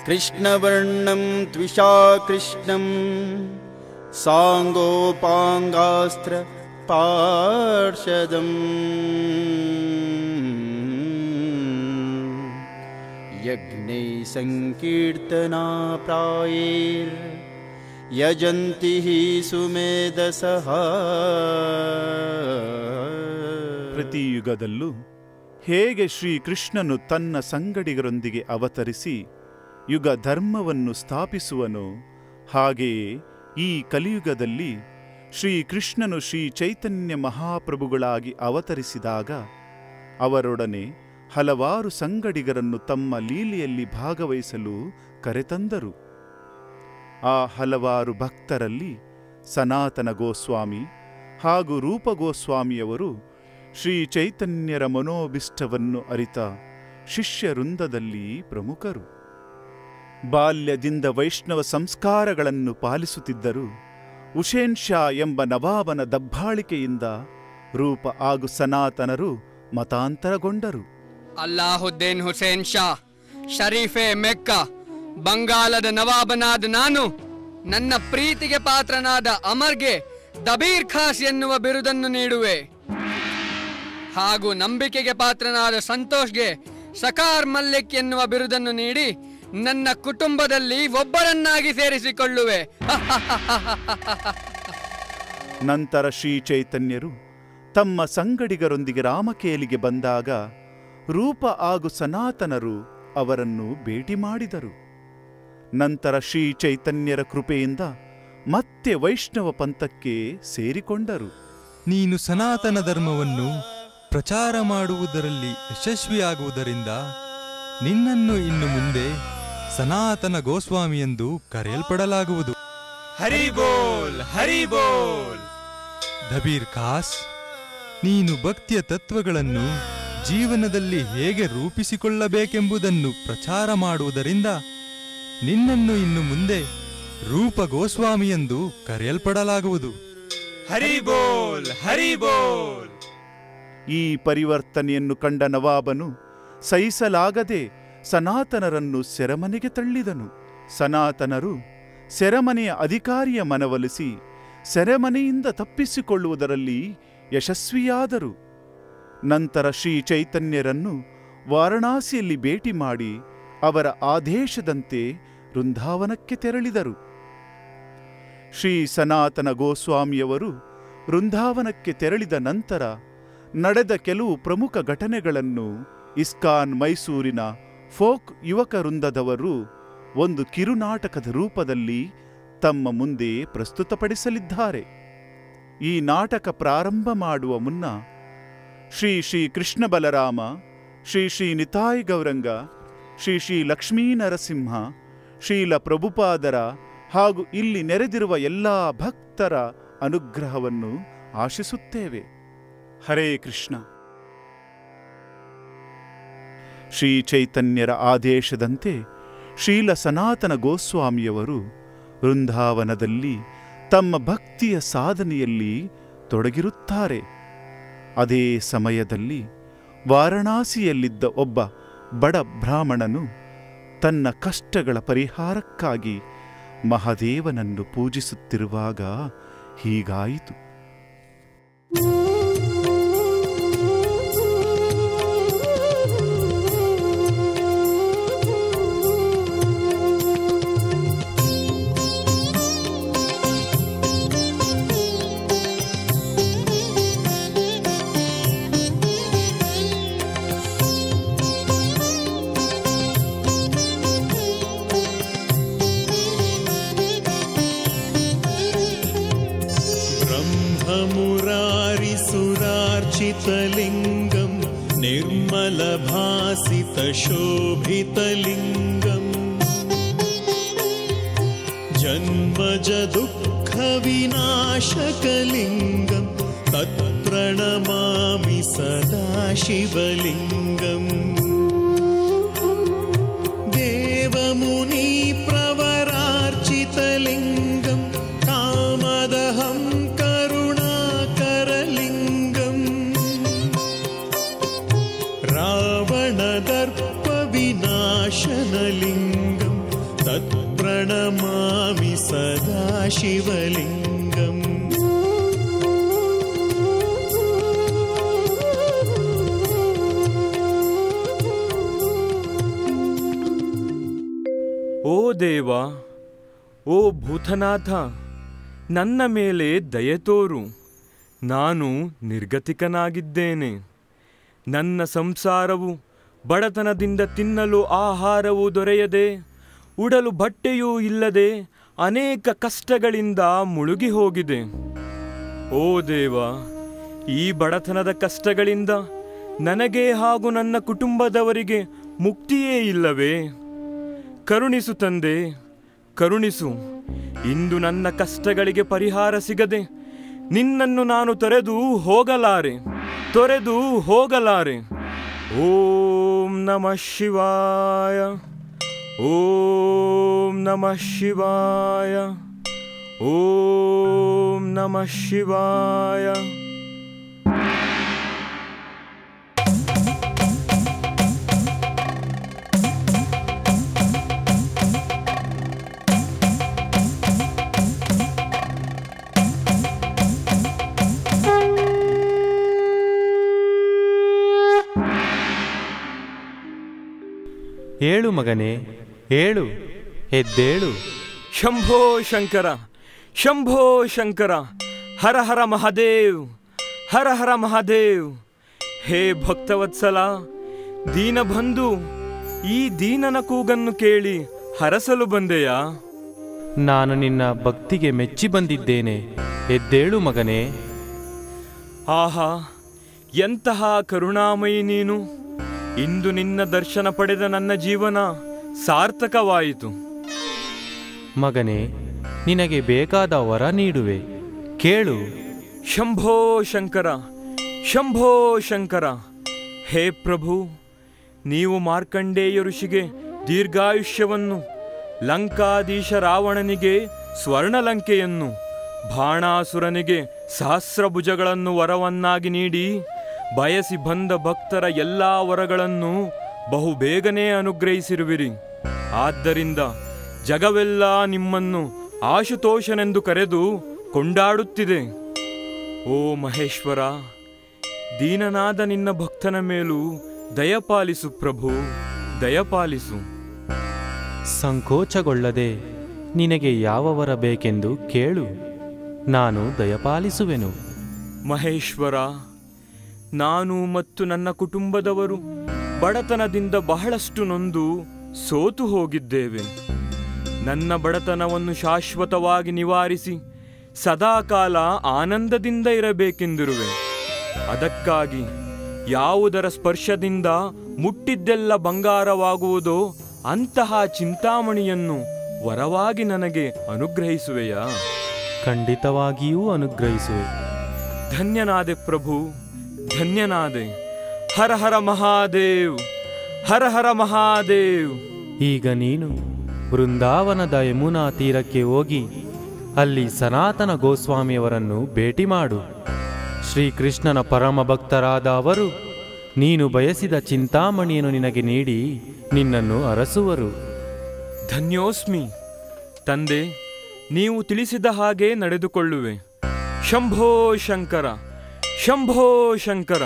कृष्णवर्णं त्विषा कृष्णं साङ्गोपाङ्गास्त्र पार्षदम् यज्ञै सङ्कीर्तना प्रायैर् यजन्ति हि सुमेधसः ಪ್ರತಿ ಯುಗದಲ್ಲೂ ಹೇಗೆ ಶ್ರೀಕೃಷ್ಣನು ತನ್ನ ಸಂಗಡಿಗರೊಂದಿಗೆ ಅವತರಿಸಿ ಯುಗ ಧರ್ಮವನ್ನು ಸ್ಥಾಪಿಸುವನೋ ಹಾಗೆಯೇ ಈ ಕಲಿಯುಗದಲ್ಲಿ ಶ್ರೀಕೃಷ್ಣನು ಶ್ರೀ ಚೈತನ್ಯ ಮಹಾಪ್ರಭುಗಳಾಗಿ ಅವತರಿಸಿದಾಗ ಅವರೊಡನೆ ಹಲವಾರು ಸಂಗಡಿಗರನ್ನು ತಮ್ಮ ಲೀಲೆಯಲ್ಲಿ ಭಾಗವಹಿಸಲು ಕರೆತಂದರು ಆ ಹಲವಾರು ಭಕ್ತರಲ್ಲಿ ಸನಾತನ ಗೋಸ್ವಾಮಿ ಹಾಗೂ ರೂಪ ಗೋಸ್ವಾಮಿಯವರು ಶ್ರೀ ಚೈತನ್ಯರ ಮನೋಭಿಷ್ಟವನ್ನು ಅರಿತ ಶಿಷ್ಯ ವೃಂದದಲ್ಲಿ ಪ್ರಮುಖರು ಬಾಲ್ಯದಿಂದ ವೈಷ್ಣವ ಸಂಸ್ಕಾರಗಳನ್ನು ಪಾಲಿಸುತ್ತಿದ್ದರು ಉಷೇನ್ ಶಾ ಎಂಬ ನವಾಬನ ದಬ್ಬಾಳಿಕೆಯಿಂದ ರೂಪ ಹಾಗೂ ಸನಾತನರು ಮತಾಂತರಗೊಂಡರು ಅಲ್ಲಾಹುದ್ದೇನ್ ಹುಸೇನ್ ಶಾ ಶರೀಫೆ ಮೆಕ್ಕ ಬಂಗಾಲದ ನವಾಬನಾದ ನಾನು ನನ್ನ ಪ್ರೀತಿಗೆ ಪಾತ್ರನಾದ ಅಮರ್ಗೆ ದಬೀರ್ ಖಾಸ್ ಎನ್ನುವ ಬಿರುದನ್ನು ನೀಡುವೆ ಹಾಗೂ ನಂಬಿಕೆಗೆ ಪಾತ್ರನಾದ ಸಂತೋಷ್ಗೆ ಸಕಾರ್ ಮಲ್ಲಿಕ್ ಎನ್ನುವ ಬಿರುದನ್ನು ನೀಡಿ ನನ್ನ ಕುಟುಂಬದಲ್ಲಿ ಒಬ್ಬರನ್ನಾಗಿ ಸೇರಿಸಿಕೊಳ್ಳುವೆ ನಂತರ ಶ್ರೀ ಚೈತನ್ಯರು ತಮ್ಮ ಸಂಗಡಿಗರೊಂದಿಗೆ ರಾಮಕೇಲಿಗೆ ಬಂದಾಗ ರೂಪ ಹಾಗೂ ಸನಾತನರು ಅವರನ್ನು ಭೇಟಿ ಮಾಡಿದರು ನಂತರ ಶ್ರೀ ಚೈತನ್ಯರ ಕೃಪೆಯಿಂದ ಮತ್ತೆ ವೈಷ್ಣವ ಪಂಥಕ್ಕೆ ಸೇರಿಕೊಂಡರು ನೀನು ಸನಾತನ ಧರ್ಮವನ್ನು ಪ್ರಚಾರ ಮಾಡುವುದರಲ್ಲಿ ಯಶಸ್ವಿಯಾಗುವುದರಿಂದ ನಿನ್ನನ್ನು ಇನ್ನು ಮುಂದೆ ಸನಾತನ ಗೋಸ್ವಾಮಿ ಎಂದು ಕರೆಯಲ್ಪಡಲಾಗುವುದು ಹರಿಬೋಲ್ ಹರಿಬೋಲ್ ದಬೀರ್ ಖಾಸ್ ನೀನು ಭಕ್ತಿಯ ತತ್ವಗಳನ್ನು ಜೀವನದಲ್ಲಿ ಹೇಗೆ ರೂಪಿಸಿಕೊಳ್ಳಬೇಕೆಂಬುದನ್ನು ಪ್ರಚಾರ ಮಾಡುವುದರಿಂದ ನಿನ್ನನ್ನು ಇನ್ನು ಮುಂದೆ ರೂಪ ಗೋಸ್ವಾಮಿ ಎಂದು ಕರೆಯಲ್ಪಡಲಾಗುವುದು ಹರಿಬೋಲ್ ಹರಿಬೋಲ್ ಈ ಪರಿವರ್ತನೆಯನ್ನು ಕಂಡ ನವಾಬನು ಸಹಿಸಲಾಗದೆ ಸನಾತನರನ್ನು ಸೆರೆಮನೆಗೆ ತಳ್ಳಿದನು ಸನಾತನರು ಸೆರೆಮನೆಯ ಅಧಿಕಾರಿಯ ಮನವೊಲಿಸಿ ಸೆರೆಮನೆಯಿಂದ ತಪ್ಪಿಸಿಕೊಳ್ಳುವುದರಲ್ಲಿ ಯಶಸ್ವಿಯಾದರು ನಂತರ ಶ್ರೀ ಚೈತನ್ಯರನ್ನು ವಾರಣಾಸಿಯಲ್ಲಿ ಭೇಟಿ ಮಾಡಿ ಅವರ ಆದೇಶದಂತೆ ವೃಂದಾವನಕ್ಕೆ ತೆರಳಿದರು ಶ್ರೀ ಸನಾತನ ಗೋಸ್ವಾಮಿಯವರು ವೃಂದಾವನಕ್ಕೆ ತೆರಳಿದ ನಂತರ ನಡೆದ ಕೆಲವು ಪ್ರಮುಖ ಘಟನೆಗಳನ್ನು ಇಸ್ಕಾನ್ ಮೈಸೂರಿನ ಫೋಕ್ ಯುವಕ ವೃಂದದವರು ಒಂದು ಕಿರುನಾಟಕದ ರೂಪದಲ್ಲಿ ತಮ್ಮ ಮುಂದೆ ಪ್ರಸ್ತುತಪಡಿಸಲಿದ್ದಾರೆ ಈ ನಾಟಕ ಪ್ರಾರಂಭ ಮಾಡುವ ಮುನ್ನ ಶ್ರೀ ಶ್ರೀ ಕೃಷ್ಣ ಬಲರಾಮ ಶ್ರೀ ಶ್ರೀ ನಿತಾಯ್ ಗೌರಂಗ ಶ್ರೀ ಶ್ರೀ ಲಕ್ಷ್ಮೀ ನರಸಿಂಹ ಶ್ರೀಲ ಪ್ರಭುಪಾದರ ಹಾಗೂ ಇಲ್ಲಿ ನೆರೆದಿರುವ ಎಲ್ಲ ಭಕ್ತರ ಅನುಗ್ರಹವನ್ನು ಆಶಿಸುತ್ತೇವೆ ಹರೇ ಕೃಷ್ಣ ಶ್ರೀ ಚೈತನ್ಯರ ಆದೇಶದಂತೆ ಶ್ರೀಲ ಸನಾತನ ಗೋಸ್ವಾಮಿಯವರು ವೃಂದಾವನದಲ್ಲಿ ತಮ್ಮ ಭಕ್ತಿಯ ಸಾಧನೆಯಲ್ಲಿ ತೊಡಗಿರುತ್ತಾರೆ ಅದೇ ಸಮಯದಲ್ಲಿ ವಾರಣಾಸಿಯಲ್ಲಿದ್ದ ಒಬ್ಬ ಬಡ ಬ್ರಾಹ್ಮಣನು ತನ್ನ ಕಷ್ಟಗಳ ಪರಿಹಾರಕ್ಕಾಗಿ ಮಹಾದೇವನನ್ನು ಪೂಜಿಸುತ್ತಿರುವಾಗ ಹೀಗಾಯಿತು ब्रह्ममुरारिसुरार्चितलिङ्गम् निर्मलभासितशोभितलिङ्गम् जन्मजदुःखविनाशकलिङ्गम् तत्प्रणमामि सदा शिवलिङ्गम् देवमुनिप्रवरार्चितलिङ्गम् कामदहं करुणाकरलिङ्गम् रावणदर्पविनाशनलिङ्गम् सदाशिवलिङ्गम् ಓ ದೇವ ಓ ಭೂತನಾಥ ನನ್ನ ಮೇಲೆ ದಯೆ ತೋರು ನಾನು ನಿರ್ಗತಿಕನಾಗಿದ್ದೇನೆ ನನ್ನ ಸಂಸಾರವು ಬಡತನದಿಂದ ತಿನ್ನಲು ಆಹಾರವು ದೊರೆಯದೆ ಉಡಲು ಬಟ್ಟೆಯೂ ಇಲ್ಲದೆ ಅನೇಕ ಕಷ್ಟಗಳಿಂದ ಮುಳುಗಿ ಹೋಗಿದೆ ಓ ದೇವ ಈ ಬಡತನದ ಕಷ್ಟಗಳಿಂದ ನನಗೆ ಹಾಗೂ ನನ್ನ ಕುಟುಂಬದವರಿಗೆ ಮುಕ್ತಿಯೇ ಇಲ್ಲವೇ ಕರುಣಿಸು ತಂದೆ ಕರುಣಿಸು ಇಂದು ನನ್ನ ಕಷ್ಟಗಳಿಗೆ ಪರಿಹಾರ ಸಿಗದೆ ನಿನ್ನನ್ನು ನಾನು ತೊರೆದು ಹೋಗಲಾರೆ ತೊರೆದು ಹೋಗಲಾರೆ ಓಂ ನಮಃ ಶಿವಾಯ ಓಂ ನಮಃ ಶಿವಾಯ ಓಂ ನಮಃ ಶಿವಾಯ ಏಳು ಮಗನೇ ಏಳು ಎದ್ದೇಳು ಶಂಭೋ ಶಂಕರ ಶಂಭೋ ಶಂಕರ ಹರ ಹರ ಮಹಾದೇವ್ ಹರ ಹರ ಮಹಾದೇವ್ ಹೇ ಭಕ್ತವತ್ಸಲ ದೀನಬಂಧು ಈ ದೀನನ ಕೂಗನ್ನು ಕೇಳಿ ಹರಸಲು ಬಂದೆಯಾ ನಾನು ನಿನ್ನ ಭಕ್ತಿಗೆ ಮೆಚ್ಚಿ ಬಂದಿದ್ದೇನೆ ಎದ್ದೇಳು ಮಗನೇ ಆಹಾ ಎಂತಹ ಕರುಣಾಮಯಿ ನೀನು ಇಂದು ನಿನ್ನ ದರ್ಶನ ಪಡೆದ ನನ್ನ ಜೀವನ ಸಾರ್ಥಕವಾಯಿತು ಮಗನೇ ನಿನಗೆ ಬೇಕಾದ ವರ ನೀಡುವೆ ಕೇಳು ಶಂಭೋ ಶಂಕರ ಶಂಭೋ ಶಂಕರ ಹೇ ಪ್ರಭು ನೀವು ಮಾರ್ಕಂಡೇಯ ಋಷಿಗೆ ದೀರ್ಘಾಯುಷ್ಯವನ್ನು ಲಂಕಾಧೀಶ ರಾವಣನಿಗೆ ಸ್ವರ್ಣಲಂಕೆಯನ್ನು ಬಾಣಾಸುರನಿಗೆ ಸಹಸ್ರಭುಜಗಳನ್ನು ವರವನ್ನಾಗಿ ನೀಡಿ ಬಯಸಿ ಬಂದ ಭಕ್ತರ ಎಲ್ಲಾ ವರಗಳನ್ನು ಬಹುಬೇಗನೆ ಅನುಗ್ರಹಿಸಿರುವಿರಿ ಆದ್ದರಿಂದ ಜಗವೆಲ್ಲ ನಿಮ್ಮನ್ನು ಆಶುತೋಷನೆಂದು ಕರೆದು ಕೊಂಡಾಡುತ್ತಿದೆ ಓ ಮಹೇಶ್ವರ ದೀನನಾದ ನಿನ್ನ ಭಕ್ತನ ಮೇಲೂ ದಯಪಾಲಿಸು ಪ್ರಭು ದಯಪಾಲಿಸು ಸಂಕೋಚಗೊಳ್ಳದೆ ನಿನಗೆ ಯಾವ ವರ ಬೇಕೆಂದು ಕೇಳು ನಾನು ದಯಪಾಲಿಸುವೆನು ಮಹೇಶ್ವರ ನಾನು ಮತ್ತು ನನ್ನ ಕುಟುಂಬದವರು ಬಡತನದಿಂದ ಬಹಳಷ್ಟು ನೊಂದು ಸೋತು ಹೋಗಿದ್ದೇವೆ ನನ್ನ ಬಡತನವನ್ನು ಶಾಶ್ವತವಾಗಿ ನಿವಾರಿಸಿ ಸದಾಕಾಲ ಆನಂದದಿಂದ ಇರಬೇಕೆಂದಿರುವೆ ಅದಕ್ಕಾಗಿ ಯಾವುದರ ಸ್ಪರ್ಶದಿಂದ ಮುಟ್ಟಿದ್ದೆಲ್ಲ ಬಂಗಾರವಾಗುವುದೋ ಅಂತಹ ಚಿಂತಾಮಣಿಯನ್ನು ವರವಾಗಿ ನನಗೆ ಅನುಗ್ರಹಿಸುವೆಯಾ ಖಂಡಿತವಾಗಿಯೂ ಅನುಗ್ರಹಿಸುವೆ ಧನ್ಯನಾದೆ ಪ್ರಭು ಧನ್ಯನಾದೆ ಹರ ಹರ ಮಹಾದೇವ್ ಹರ ಹರ ಮಹಾದೇವ್ ಈಗ ನೀನು ವೃಂದಾವನದ ಯಮುನಾ ತೀರಕ್ಕೆ ಹೋಗಿ ಅಲ್ಲಿ ಸನಾತನ ಗೋಸ್ವಾಮಿಯವರನ್ನು ಭೇಟಿ ಮಾಡು ಶ್ರೀಕೃಷ್ಣನ ಪರಮ ಭಕ್ತರಾದ ಅವರು ನೀನು ಬಯಸಿದ ಚಿಂತಾಮಣಿಯನ್ನು ನಿನಗೆ ನೀಡಿ ನಿನ್ನನ್ನು ಅರಸುವರು ಧನ್ಯೋಸ್ಮಿ ತಂದೆ ನೀವು ತಿಳಿಸಿದ ಹಾಗೆ ನಡೆದುಕೊಳ್ಳುವೆ ಶಂಭೋ ಶಂಕರ ಶಂಭೋ ಶಂಕರ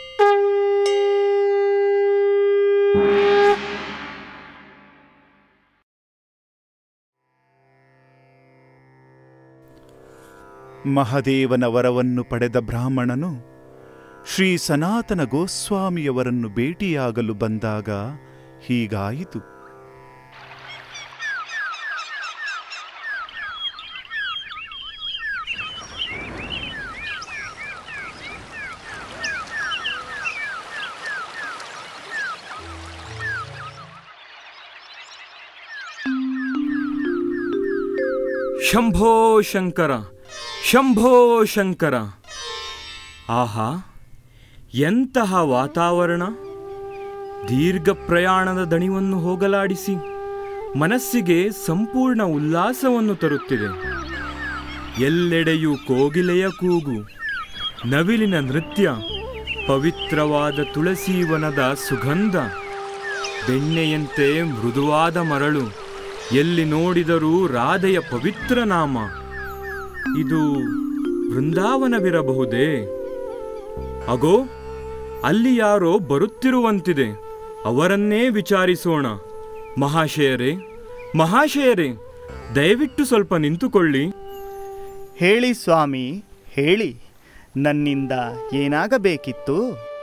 ಮಹದೇವನ ವರವನ್ನು ಪಡೆದ ಬ್ರಾಹ್ಮಣನು ಶ್ರೀ ಸನಾತನ ಗೋಸ್ವಾಮಿಯವರನ್ನು ಭೇಟಿಯಾಗಲು ಬಂದಾಗ ಹೀಗಾಯಿತು ಶಂಭೋ ಶಂಕರ ಶಂಭೋ ಶಂಕರ ಆಹಾ ಎಂತಹ ವಾತಾವರಣ ದೀರ್ಘ ಪ್ರಯಾಣದ ದಣಿವನ್ನು ಹೋಗಲಾಡಿಸಿ ಮನಸ್ಸಿಗೆ ಸಂಪೂರ್ಣ ಉಲ್ಲಾಸವನ್ನು ತರುತ್ತಿದೆ ಎಲ್ಲೆಡೆಯೂ ಕೋಗಿಲೆಯ ಕೂಗು ನವಿಲಿನ ನೃತ್ಯ ಪವಿತ್ರವಾದ ತುಳಸೀವನದ ಸುಗಂಧ ಬೆಣ್ಣೆಯಂತೆ ಮೃದುವಾದ ಮರಳು ಎಲ್ಲಿ ನೋಡಿದರೂ ರಾಧೆಯ ಪವಿತ್ರ ನಾಮ ಇದು ಬೃಂದಾವನವಿರಬಹುದೇ ಅಗೋ ಅಲ್ಲಿ ಯಾರೋ ಬರುತ್ತಿರುವಂತಿದೆ ಅವರನ್ನೇ ವಿಚಾರಿಸೋಣ ಮಹಾಶಯರೇ ಮಹಾಶಯರೇ ದಯವಿಟ್ಟು ಸ್ವಲ್ಪ ನಿಂತುಕೊಳ್ಳಿ ಹೇಳಿ ಸ್ವಾಮಿ ಹೇಳಿ ನನ್ನಿಂದ ಏನಾಗಬೇಕಿತ್ತು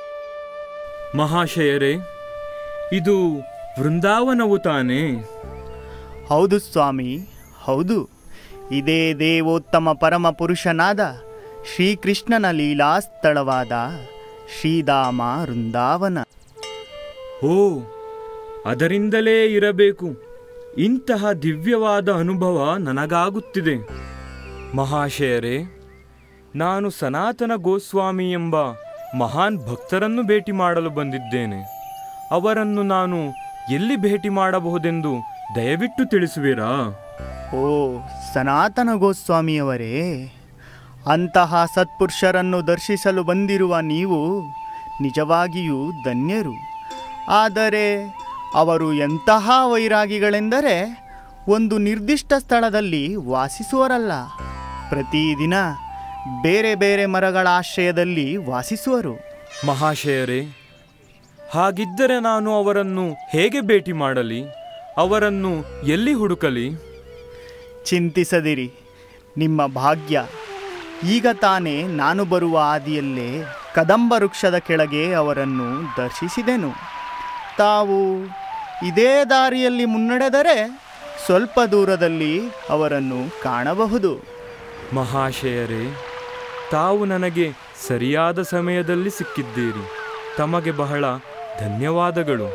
ಮಹಾಶಯರೇ ಇದು ವೃಂದಾವನವು ತಾನೇ ಹೌದು ಸ್ವಾಮಿ ಹೌದು ಇದೇ ದೇವೋತ್ತಮ ಪರಮ ಪುರುಷನಾದ ಶ್ರೀಕೃಷ್ಣನ ಲೀಲಾ ಸ್ಥಳವಾದ ಶ್ರೀಧಾಮ ವೃಂದಾವನ ಓ ಅದರಿಂದಲೇ ಇರಬೇಕು ಇಂತಹ ದಿವ್ಯವಾದ ಅನುಭವ ನನಗಾಗುತ್ತಿದೆ ಮಹಾಶಯರೇ ನಾನು ಸನಾತನ ಗೋಸ್ವಾಮಿ ಎಂಬ ಮಹಾನ್ ಭಕ್ತರನ್ನು ಭೇಟಿ ಮಾಡಲು ಬಂದಿದ್ದೇನೆ ಅವರನ್ನು ನಾನು ಎಲ್ಲಿ ಭೇಟಿ ಮಾಡಬಹುದೆಂದು ದಯವಿಟ್ಟು ತಿಳಿಸುವಿರಾ ಓ ಸನಾತನ ಗೋಸ್ವಾಮಿಯವರೇ ಅಂತಹ ಸತ್ಪುರುಷರನ್ನು ದರ್ಶಿಸಲು ಬಂದಿರುವ ನೀವು ನಿಜವಾಗಿಯೂ ಧನ್ಯರು ಆದರೆ ಅವರು ಎಂತಹ ವೈರಾಗಿಗಳೆಂದರೆ ಒಂದು ನಿರ್ದಿಷ್ಟ ಸ್ಥಳದಲ್ಲಿ ವಾಸಿಸುವರಲ್ಲ ಪ್ರತಿದಿನ ಬೇರೆ ಬೇರೆ ಮರಗಳ ಆಶ್ರಯದಲ್ಲಿ ವಾಸಿಸುವರು ಮಹಾಶಯರೇ ಹಾಗಿದ್ದರೆ ನಾನು ಅವರನ್ನು ಹೇಗೆ ಭೇಟಿ ಮಾಡಲಿ ಅವರನ್ನು ಎಲ್ಲಿ ಹುಡುಕಲಿ ಚಿಂತಿಸದಿರಿ ನಿಮ್ಮ ಭಾಗ್ಯ ಈಗ ತಾನೇ ನಾನು ಬರುವ ಹಾದಿಯಲ್ಲೇ ಕದಂಬ ವೃಕ್ಷದ ಕೆಳಗೆ ಅವರನ್ನು ದರ್ಶಿಸಿದೆನು ತಾವು ಇದೇ ದಾರಿಯಲ್ಲಿ ಮುನ್ನಡೆದರೆ ಸ್ವಲ್ಪ ದೂರದಲ್ಲಿ ಅವರನ್ನು ಕಾಣಬಹುದು ಮಹಾಶಯರೇ ತಾವು ನನಗೆ ಸರಿಯಾದ ಸಮಯದಲ್ಲಿ ಸಿಕ್ಕಿದ್ದೀರಿ ತಮಗೆ ಬಹಳ ಧನ್ಯವಾದಗಳು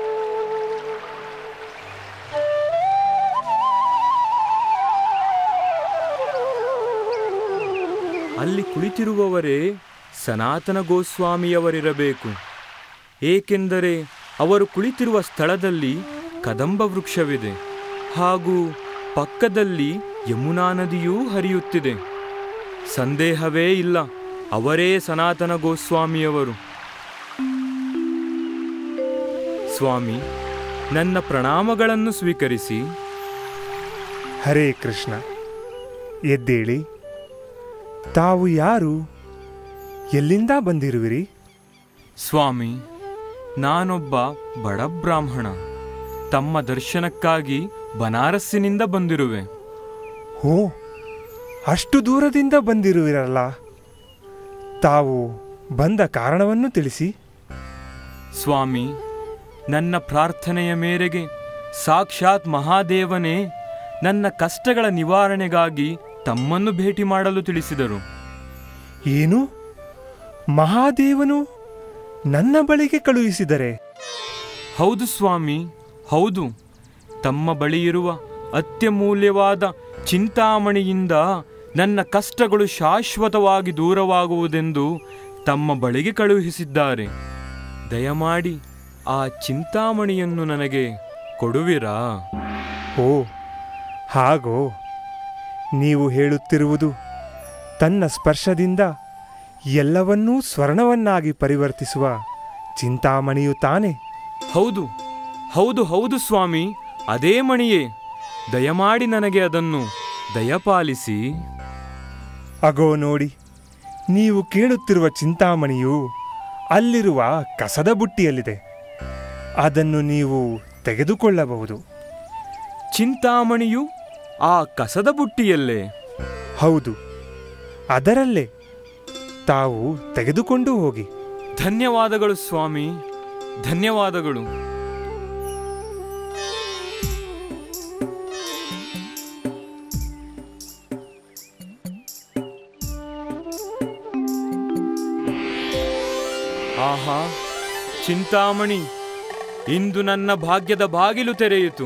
ಅಲ್ಲಿ ಕುಳಿತಿರುವವರೇ ಸನಾತನ ಗೋಸ್ವಾಮಿಯವರಿರಬೇಕು ಏಕೆಂದರೆ ಅವರು ಕುಳಿತಿರುವ ಸ್ಥಳದಲ್ಲಿ ಕದಂಬ ವೃಕ್ಷವಿದೆ ಹಾಗೂ ಪಕ್ಕದಲ್ಲಿ ಯಮುನಾ ನದಿಯೂ ಹರಿಯುತ್ತಿದೆ ಸಂದೇಹವೇ ಇಲ್ಲ ಅವರೇ ಸನಾತನ ಗೋಸ್ವಾಮಿಯವರು ಸ್ವಾಮಿ ನನ್ನ ಪ್ರಣಾಮಗಳನ್ನು ಸ್ವೀಕರಿಸಿ ಹರೇ ಕೃಷ್ಣ ಎದ್ದೇಳಿ ತಾವು ಯಾರು ಎಲ್ಲಿಂದ ಬಂದಿರುವಿರಿ ಸ್ವಾಮಿ ನಾನೊಬ್ಬ ಬಡ ಬ್ರಾಹ್ಮಣ ತಮ್ಮ ದರ್ಶನಕ್ಕಾಗಿ ಬನಾರಸ್ಸಿನಿಂದ ಬಂದಿರುವೆ ಓ ಅಷ್ಟು ದೂರದಿಂದ ಬಂದಿರುವಿರಲ್ಲ ತಾವು ಬಂದ ಕಾರಣವನ್ನು ತಿಳಿಸಿ ಸ್ವಾಮಿ ನನ್ನ ಪ್ರಾರ್ಥನೆಯ ಮೇರೆಗೆ ಸಾಕ್ಷಾತ್ ಮಹಾದೇವನೇ ನನ್ನ ಕಷ್ಟಗಳ ನಿವಾರಣೆಗಾಗಿ ತಮ್ಮನ್ನು ಭೇಟಿ ಮಾಡಲು ತಿಳಿಸಿದರು ಏನು ಮಹಾದೇವನು ನನ್ನ ಬಳಿಗೆ ಕಳುಹಿಸಿದರೆ ಹೌದು ಸ್ವಾಮಿ ಹೌದು ತಮ್ಮ ಬಳಿ ಇರುವ ಅತ್ಯಮೂಲ್ಯವಾದ ಚಿಂತಾಮಣಿಯಿಂದ ನನ್ನ ಕಷ್ಟಗಳು ಶಾಶ್ವತವಾಗಿ ದೂರವಾಗುವುದೆಂದು ತಮ್ಮ ಬಳಿಗೆ ಕಳುಹಿಸಿದ್ದಾರೆ ದಯಮಾಡಿ ಆ ಚಿಂತಾಮಣಿಯನ್ನು ನನಗೆ ಕೊಡುವಿರಾ ಓ ಹಾಗೋ ನೀವು ಹೇಳುತ್ತಿರುವುದು ತನ್ನ ಸ್ಪರ್ಶದಿಂದ ಎಲ್ಲವನ್ನೂ ಸ್ವರ್ಣವನ್ನಾಗಿ ಪರಿವರ್ತಿಸುವ ಚಿಂತಾಮಣಿಯು ತಾನೆ ಹೌದು ಹೌದು ಹೌದು ಸ್ವಾಮಿ ಅದೇ ಮಣಿಯೇ ದಯಮಾಡಿ ನನಗೆ ಅದನ್ನು ದಯಪಾಲಿಸಿ ಅಗೋ ನೋಡಿ ನೀವು ಕೇಳುತ್ತಿರುವ ಚಿಂತಾಮಣಿಯು ಅಲ್ಲಿರುವ ಕಸದ ಬುಟ್ಟಿಯಲ್ಲಿದೆ ಅದನ್ನು ನೀವು ತೆಗೆದುಕೊಳ್ಳಬಹುದು ಚಿಂತಾಮಣಿಯು ಆ ಕಸದ ಬುಟ್ಟಿಯಲ್ಲೇ ಹೌದು ಅದರಲ್ಲೇ ತಾವು ತೆಗೆದುಕೊಂಡು ಹೋಗಿ ಧನ್ಯವಾದಗಳು ಸ್ವಾಮಿ ಧನ್ಯವಾದಗಳು ಆಹಾ ಚಿಂತಾಮಣಿ ಇಂದು ನನ್ನ ಭಾಗ್ಯದ ಬಾಗಿಲು ತೆರೆಯಿತು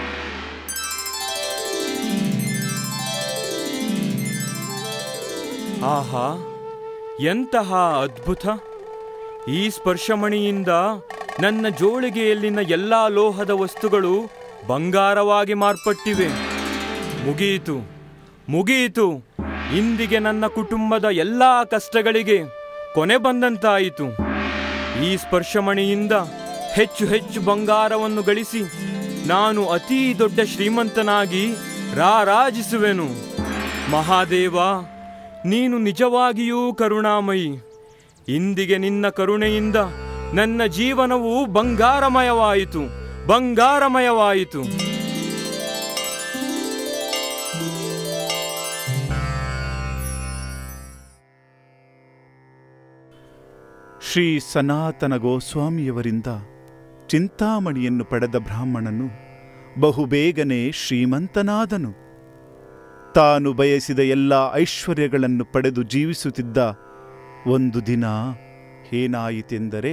ಆಹಾ ಎಂತಹ ಅದ್ಭುತ ಈ ಸ್ಪರ್ಶಮಣಿಯಿಂದ ನನ್ನ ಜೋಳಿಗೆಯಲ್ಲಿನ ಎಲ್ಲಾ ಲೋಹದ ವಸ್ತುಗಳು ಬಂಗಾರವಾಗಿ ಮಾರ್ಪಟ್ಟಿವೆ ಮುಗಿಯಿತು ಮುಗಿಯಿತು ಇಂದಿಗೆ ನನ್ನ ಕುಟುಂಬದ ಎಲ್ಲಾ ಕಷ್ಟಗಳಿಗೆ ಕೊನೆ ಬಂದಂತಾಯಿತು ಈ ಸ್ಪರ್ಶಮಣಿಯಿಂದ ಹೆಚ್ಚು ಹೆಚ್ಚು ಬಂಗಾರವನ್ನು ಗಳಿಸಿ ನಾನು ಅತೀ ದೊಡ್ಡ ಶ್ರೀಮಂತನಾಗಿ ರಾರಾಜಿಸುವೆನು ಮಹಾದೇವ ನೀನು ನಿಜವಾಗಿಯೂ ಕರುಣಾಮಯಿ ಇಂದಿಗೆ ನಿನ್ನ ಕರುಣೆಯಿಂದ ನನ್ನ ಜೀವನವು ಬಂಗಾರಮಯವಾಯಿತು ಬಂಗಾರಮಯವಾಯಿತು ಶ್ರೀ ಸನಾತನ ಗೋಸ್ವಾಮಿಯವರಿಂದ ಚಿಂತಾಮಣಿಯನ್ನು ಪಡೆದ ಬ್ರಾಹ್ಮಣನು ಬಹುಬೇಗನೆ ಶ್ರೀಮಂತನಾದನು ತಾನು ಬಯಸಿದ ಎಲ್ಲ ಐಶ್ವರ್ಯಗಳನ್ನು ಪಡೆದು ಜೀವಿಸುತ್ತಿದ್ದ ಒಂದು ದಿನ ಏನಾಯಿತೆಂದರೆ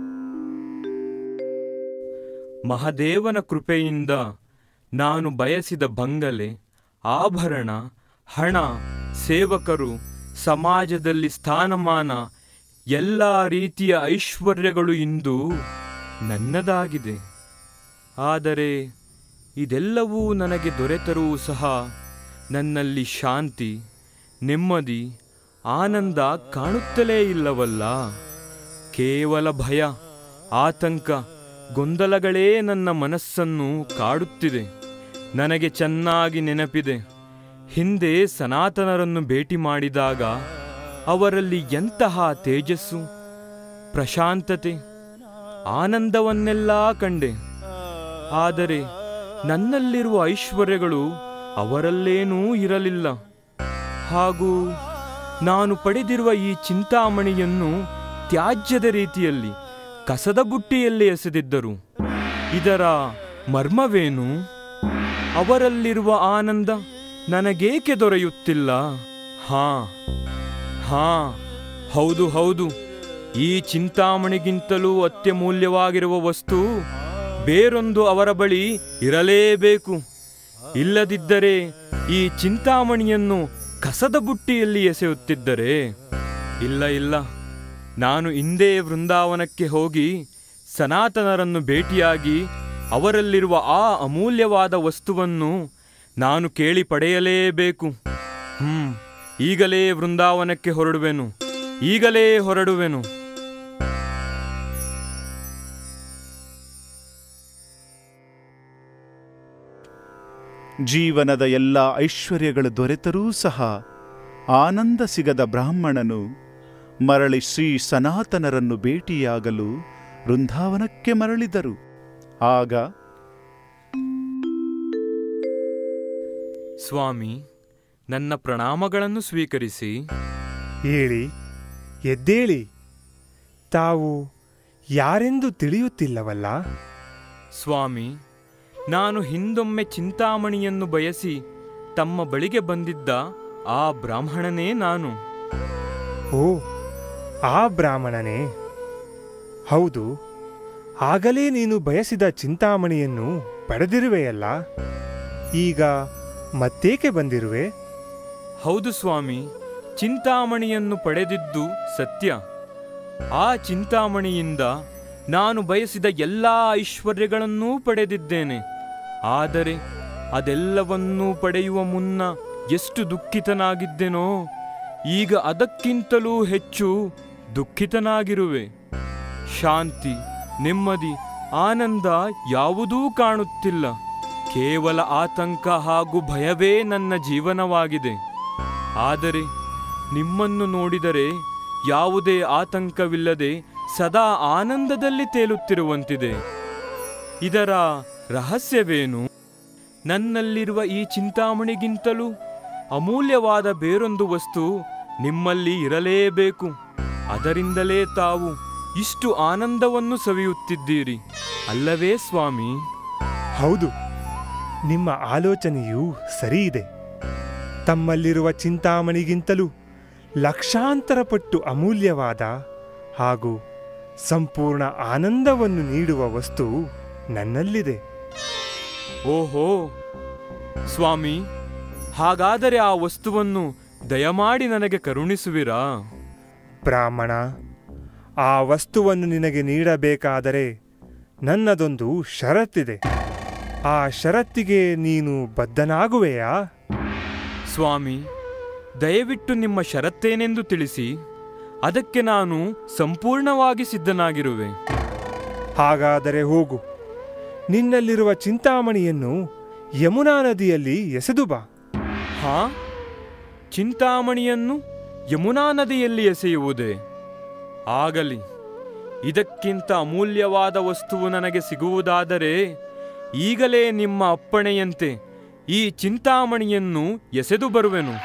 ಮಹದೇವನ ಕೃಪೆಯಿಂದ ನಾನು ಬಯಸಿದ ಬಂಗಲೆ ಆಭರಣ ಹಣ ಸೇವಕರು ಸಮಾಜದಲ್ಲಿ ಸ್ಥಾನಮಾನ ಎಲ್ಲ ರೀತಿಯ ಐಶ್ವರ್ಯಗಳು ಇಂದು ನನ್ನದಾಗಿದೆ ಆದರೆ ಇದೆಲ್ಲವೂ ನನಗೆ ದೊರೆತರೂ ಸಹ ನನ್ನಲ್ಲಿ ಶಾಂತಿ ನೆಮ್ಮದಿ ಆನಂದ ಕಾಣುತ್ತಲೇ ಇಲ್ಲವಲ್ಲ ಕೇವಲ ಭಯ ಆತಂಕ ಗೊಂದಲಗಳೇ ನನ್ನ ಮನಸ್ಸನ್ನು ಕಾಡುತ್ತಿದೆ ನನಗೆ ಚೆನ್ನಾಗಿ ನೆನಪಿದೆ ಹಿಂದೆ ಸನಾತನರನ್ನು ಭೇಟಿ ಮಾಡಿದಾಗ ಅವರಲ್ಲಿ ಎಂತಹ ತೇಜಸ್ಸು ಪ್ರಶಾಂತತೆ ಆನಂದವನ್ನೆಲ್ಲ ಕಂಡೆ ಆದರೆ ನನ್ನಲ್ಲಿರುವ ಐಶ್ವರ್ಯಗಳು ಅವರಲ್ಲೇನೂ ಇರಲಿಲ್ಲ ಹಾಗೂ ನಾನು ಪಡೆದಿರುವ ಈ ಚಿಂತಾಮಣಿಯನ್ನು ತ್ಯಾಜ್ಯದ ರೀತಿಯಲ್ಲಿ ಕಸದ ಬುಟ್ಟಿಯಲ್ಲಿ ಎಸೆದಿದ್ದರು ಇದರ ಮರ್ಮವೇನು ಅವರಲ್ಲಿರುವ ಆನಂದ ನನಗೇಕೆ ದೊರೆಯುತ್ತಿಲ್ಲ ಹಾ ಹಾ ಹೌದು ಹೌದು ಈ ಚಿಂತಾಮಣಿಗಿಂತಲೂ ಅತ್ಯಮೂಲ್ಯವಾಗಿರುವ ವಸ್ತು ಬೇರೊಂದು ಅವರ ಬಳಿ ಇರಲೇಬೇಕು ಇಲ್ಲದಿದ್ದರೆ ಈ ಚಿಂತಾಮಣಿಯನ್ನು ಕಸದ ಬುಟ್ಟಿಯಲ್ಲಿ ಎಸೆಯುತ್ತಿದ್ದರೆ ಇಲ್ಲ ಇಲ್ಲ ನಾನು ಇಂದೇ ವೃಂದಾವನಕ್ಕೆ ಹೋಗಿ ಸನಾತನರನ್ನು ಭೇಟಿಯಾಗಿ ಅವರಲ್ಲಿರುವ ಆ ಅಮೂಲ್ಯವಾದ ವಸ್ತುವನ್ನು ನಾನು ಕೇಳಿ ಪಡೆಯಲೇಬೇಕು ಹ್ಮ್ ಈಗಲೇ ವೃಂದಾವನಕ್ಕೆ ಹೊರಡುವೆನು ಈಗಲೇ ಹೊರಡುವೆನು ಜೀವನದ ಎಲ್ಲ ಐಶ್ವರ್ಯಗಳು ದೊರೆತರೂ ಸಹ ಆನಂದ ಸಿಗದ ಬ್ರಾಹ್ಮಣನು ಮರಳಿ ಶ್ರೀ ಸನಾತನರನ್ನು ಭೇಟಿಯಾಗಲು ವೃಂದಾವನಕ್ಕೆ ಮರಳಿದರು ಆಗ ಸ್ವಾಮಿ ನನ್ನ ಪ್ರಣಾಮಗಳನ್ನು ಸ್ವೀಕರಿಸಿ ಹೇಳಿ ಎದ್ದೇಳಿ ತಾವು ಯಾರೆಂದು ತಿಳಿಯುತ್ತಿಲ್ಲವಲ್ಲ ಸ್ವಾಮಿ ನಾನು ಹಿಂದೊಮ್ಮೆ ಚಿಂತಾಮಣಿಯನ್ನು ಬಯಸಿ ತಮ್ಮ ಬಳಿಗೆ ಬಂದಿದ್ದ ಆ ಬ್ರಾಹ್ಮಣನೇ ನಾನು ಓ ಆ ಬ್ರಾಹ್ಮಣನೇ ಹೌದು ಆಗಲೇ ನೀನು ಬಯಸಿದ ಚಿಂತಾಮಣಿಯನ್ನು ಪಡೆದಿರುವೆಯಲ್ಲ ಈಗ ಮತ್ತೇಕೆ ಬಂದಿರುವೆ ಹೌದು ಸ್ವಾಮಿ ಚಿಂತಾಮಣಿಯನ್ನು ಪಡೆದಿದ್ದು ಸತ್ಯ ಆ ಚಿಂತಾಮಣಿಯಿಂದ ನಾನು ಬಯಸಿದ ಎಲ್ಲ ಐಶ್ವರ್ಯಗಳನ್ನೂ ಪಡೆದಿದ್ದೇನೆ ಆದರೆ ಅದೆಲ್ಲವನ್ನೂ ಪಡೆಯುವ ಮುನ್ನ ಎಷ್ಟು ದುಃಖಿತನಾಗಿದ್ದೆನೋ ಈಗ ಅದಕ್ಕಿಂತಲೂ ಹೆಚ್ಚು ದುಃಖಿತನಾಗಿರುವೆ ಶಾಂತಿ ನೆಮ್ಮದಿ ಆನಂದ ಯಾವುದೂ ಕಾಣುತ್ತಿಲ್ಲ ಕೇವಲ ಆತಂಕ ಹಾಗೂ ಭಯವೇ ನನ್ನ ಜೀವನವಾಗಿದೆ ಆದರೆ ನಿಮ್ಮನ್ನು ನೋಡಿದರೆ ಯಾವುದೇ ಆತಂಕವಿಲ್ಲದೆ ಸದಾ ಆನಂದದಲ್ಲಿ ತೇಲುತ್ತಿರುವಂತಿದೆ ಇದರ ರಹಸ್ಯವೇನು ನನ್ನಲ್ಲಿರುವ ಈ ಚಿಂತಾಮಣಿಗಿಂತಲೂ ಅಮೂಲ್ಯವಾದ ಬೇರೊಂದು ವಸ್ತು ನಿಮ್ಮಲ್ಲಿ ಇರಲೇಬೇಕು ಅದರಿಂದಲೇ ತಾವು ಇಷ್ಟು ಆನಂದವನ್ನು ಸವಿಯುತ್ತಿದ್ದೀರಿ ಅಲ್ಲವೇ ಸ್ವಾಮಿ ಹೌದು ನಿಮ್ಮ ಆಲೋಚನೆಯೂ ಸರಿ ಇದೆ ತಮ್ಮಲ್ಲಿರುವ ಚಿಂತಾಮಣಿಗಿಂತಲೂ ಲಕ್ಷಾಂತರ ಪಟ್ಟು ಅಮೂಲ್ಯವಾದ ಹಾಗೂ ಸಂಪೂರ್ಣ ಆನಂದವನ್ನು ನೀಡುವ ವಸ್ತು ನನ್ನಲ್ಲಿದೆ ಓಹೋ ಸ್ವಾಮಿ ಹಾಗಾದರೆ ಆ ವಸ್ತುವನ್ನು ದಯಮಾಡಿ ನನಗೆ ಕರುಣಿಸುವಿರಾ ಬ್ರಾಹ್ಮಣ ಆ ವಸ್ತುವನ್ನು ನಿನಗೆ ನೀಡಬೇಕಾದರೆ ನನ್ನದೊಂದು ಷರತ್ತಿದೆ ಆ ಷರತ್ತಿಗೆ ನೀನು ಬದ್ಧನಾಗುವೆಯಾ ಸ್ವಾಮಿ ದಯವಿಟ್ಟು ನಿಮ್ಮ ಷರತ್ತೇನೆಂದು ತಿಳಿಸಿ ಅದಕ್ಕೆ ನಾನು ಸಂಪೂರ್ಣವಾಗಿ ಸಿದ್ಧನಾಗಿರುವೆ ಹಾಗಾದರೆ ಹೋಗು ನಿನ್ನಲ್ಲಿರುವ ಚಿಂತಾಮಣಿಯನ್ನು ಯಮುನಾ ನದಿಯಲ್ಲಿ ಎಸೆದು ಬಾ ಹಾ ಚಿಂತಾಮಣಿಯನ್ನು ಯಮುನಾ ನದಿಯಲ್ಲಿ ಎಸೆಯುವುದೇ ಆಗಲಿ ಇದಕ್ಕಿಂತ ಅಮೂಲ್ಯವಾದ ವಸ್ತುವು ನನಗೆ ಸಿಗುವುದಾದರೆ ಈಗಲೇ ನಿಮ್ಮ ಅಪ್ಪಣೆಯಂತೆ ಈ ಚಿಂತಾಮಣಿಯನ್ನು ಎಸೆದು ಬರುವೆನು